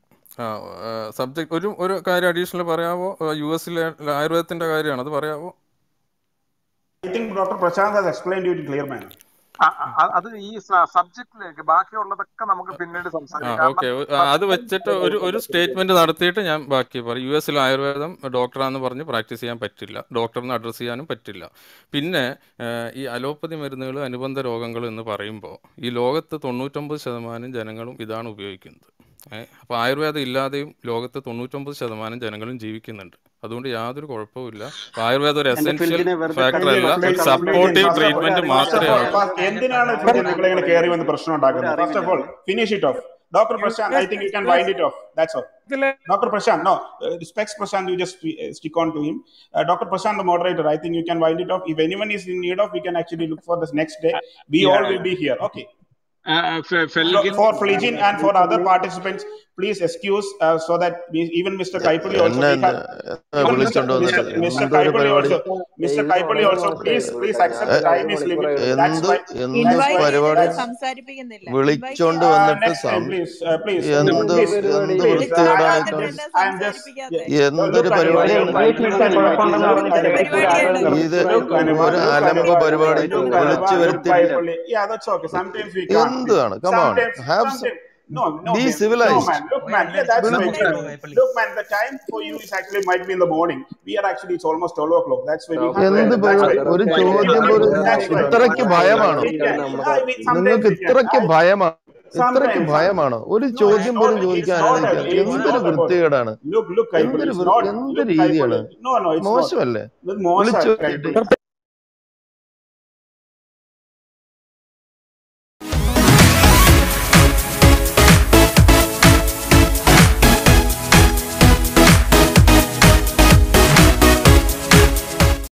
സബ്ജക്ട് ഒരു ഒരു കാര്യം അഡീഷണൽ പറയാവോ യു എസിലെ ആയുർവേദത്തിന്റെ കാര്യമാണ് അത് പറയാവോ
I think Dr. Prashant has explained you in clear manner.
അ- അ- അത് ഈ സബ്ജക്റ്റിലേക്ക് ബാക്കിയുള്ളതൊക്കെ നമുക്ക് പിന്നീട്
ആ
സംസാരിക്കാം കാരണം
ഓക്കെ അത് വെച്ചിട്ട് ഒരു ഒരു സ്റ്റേറ്റ്മെന്റ് നടത്തിയിട്ട് ഞാൻ ബാക്കി പറയും യു എസിൽ ആയുർവേദം ഡോക്ടറാന്ന് പറഞ്ഞ് പ്രാക്ടീസ് ചെയ്യാൻ പറ്റില്ല ഡോക്ടറിന് അഡ്രസ്സ് ചെയ്യാനും പറ്റില്ല പിന്നെ ഏഹ്, ഈ അലോപ്പതി മരുന്നുകൾ അനുബന്ധ രോഗങ്ങൾ എന്ന് പറയുമ്പോൾ ഈ ലോകത്ത് തൊണ്ണൂറ്റൊമ്പത് ശതമാനം ജനങ്ങളും ഇതാണ് ഉപയോഗിക്കുന്നത് അപ്പോൾ ആയുർവേദം ഇല്ലാതെയും ലോകത്ത് തൊണ്ണൂറ്റൊമ്പത് ശതമാനം ജനങ്ങളും ജീവിക്കുന്നുണ്ട് അതുകൊണ്ട് യാതൊരു കുഴപ്പവുമില്ല അപ്പോൾ ആയുർവേദം ഒരു
എന്റെ
എസെൻഷ്യൽ
ഫിൽഗിനെ വെറുതെ
ഫാക്ടർ
ടൈം
അല്ല
വേസ്റ്റ്
ഒരു
ചെയ്ത് കളഞ്ഞു
supportive
First of all,
treatment
ഒരു
first of
മാത്രമേ
all,
അറിവില്ല
ആകൂ
first, എന്തിനാണ് ഫിജിൻ നിങ്ങൾ ഇങ്ങനെ കയറി വന്ന് പ്രശ്നം
ഒരു
ഉണ്ടാക്കുന്നത് ഫസ്റ്റ് ഓഫ് ഓൾ
അറിവില്ല
finish it off doctor Prashant I think you can wind it off that's all
ഇതിലെ
Dr. Prashant, no, uh, specs Prashant, you just uh, stick on to him. Uh, Dr. Prashant, the moderator, I think you can wind it off. If anyone is in need of, we can actually look for this next day. We all will be here. Okay. So
ഫെൽഗിൻ
for Fligin and for other participants, please excuse uh, so that we, even Mr. Kaipuli also
എന്നെ
we have
എന്ത്
even Mr.
വിളിച്ചോണ്ട്
Mr.
വന്നത്
Mr.
എന്തൊരു
Kaipuli
പരിപാടി
also Mr. Kaipuli also please please accept the time is limited. That's
എന്ത്
why
എന്ത്
that's why
പരിപാടി
that's
സംസാരിപ്പിക്കുന്നില്ല
വിളിച്ചോണ്ട്
uh,
വന്നിട്ട്
next time
some
please uh, please uh,
എന്ത്
please
എന്ത്
please uh,
വൃത്തികേടാണ്
I,
ഈ
I'm
കാണിച്ചത്
just I'm just yeah,
എന്തൊരു
look Anima,
പരിപാടിയാണ്
look
Wait,
Anima,
Mr.
look
കുഴപ്പമുണ്ടെന്ന്
Anima,
പറഞ്ഞിട്ട്
look
ഒരു
Anima,
ആരോഗ്യ
ഇത്
look Anima,
ഒരു
look
അലമ്പ്
Anima,
പരിപാടി
look
വിളിച്ചു
Anima, look
വരുത്തി
Kaipuli. Yeah, that's okay. Sometimes we can't.
എന്താണ് come on
Sometimes,
have
sometimes. No, no,
be
man. No,
civilised
man. Look, man. Yeah, that's
വിളി
fine. Look, man. The time for you is actually might be in the morning. We are actually it's almost 12 o'clock. That's why we have to
എന്ത്
end. That's
പരിപാടി
why.
ഒരു
We can.
ചോദ്യം പോലും
That's why.
ഇത്രയ്ക്ക് ഭയമാണോ
We can. Yeah, we, sometimes
നിങ്ങൾക്ക്
we can.
ഇത്രയ്ക്ക്
I,
ഭയമാണോ ഇത്രയ്ക്ക്
sometimes.
ഭയമാണോ ഒരു
No, it's
ചോദ്യം
not.
പോലും
It's
ചോദിക്കാൻ
not. A,
അനുവദിക്കാതെ
it's
എന്തൊരു
not about.
വൃത്തികേടാണ്
Look, look, Kaipuli.
എന്തൊരു
It's
വൃ-
not.
എന്ത്
Look,
രീതിയാണ്
Kaipuli. No, no, it's not.
മോശമല്ലേ
Look, Moshe,
വിളിച്ചു
Kaipuli.
വരുത്തിയിട്ട്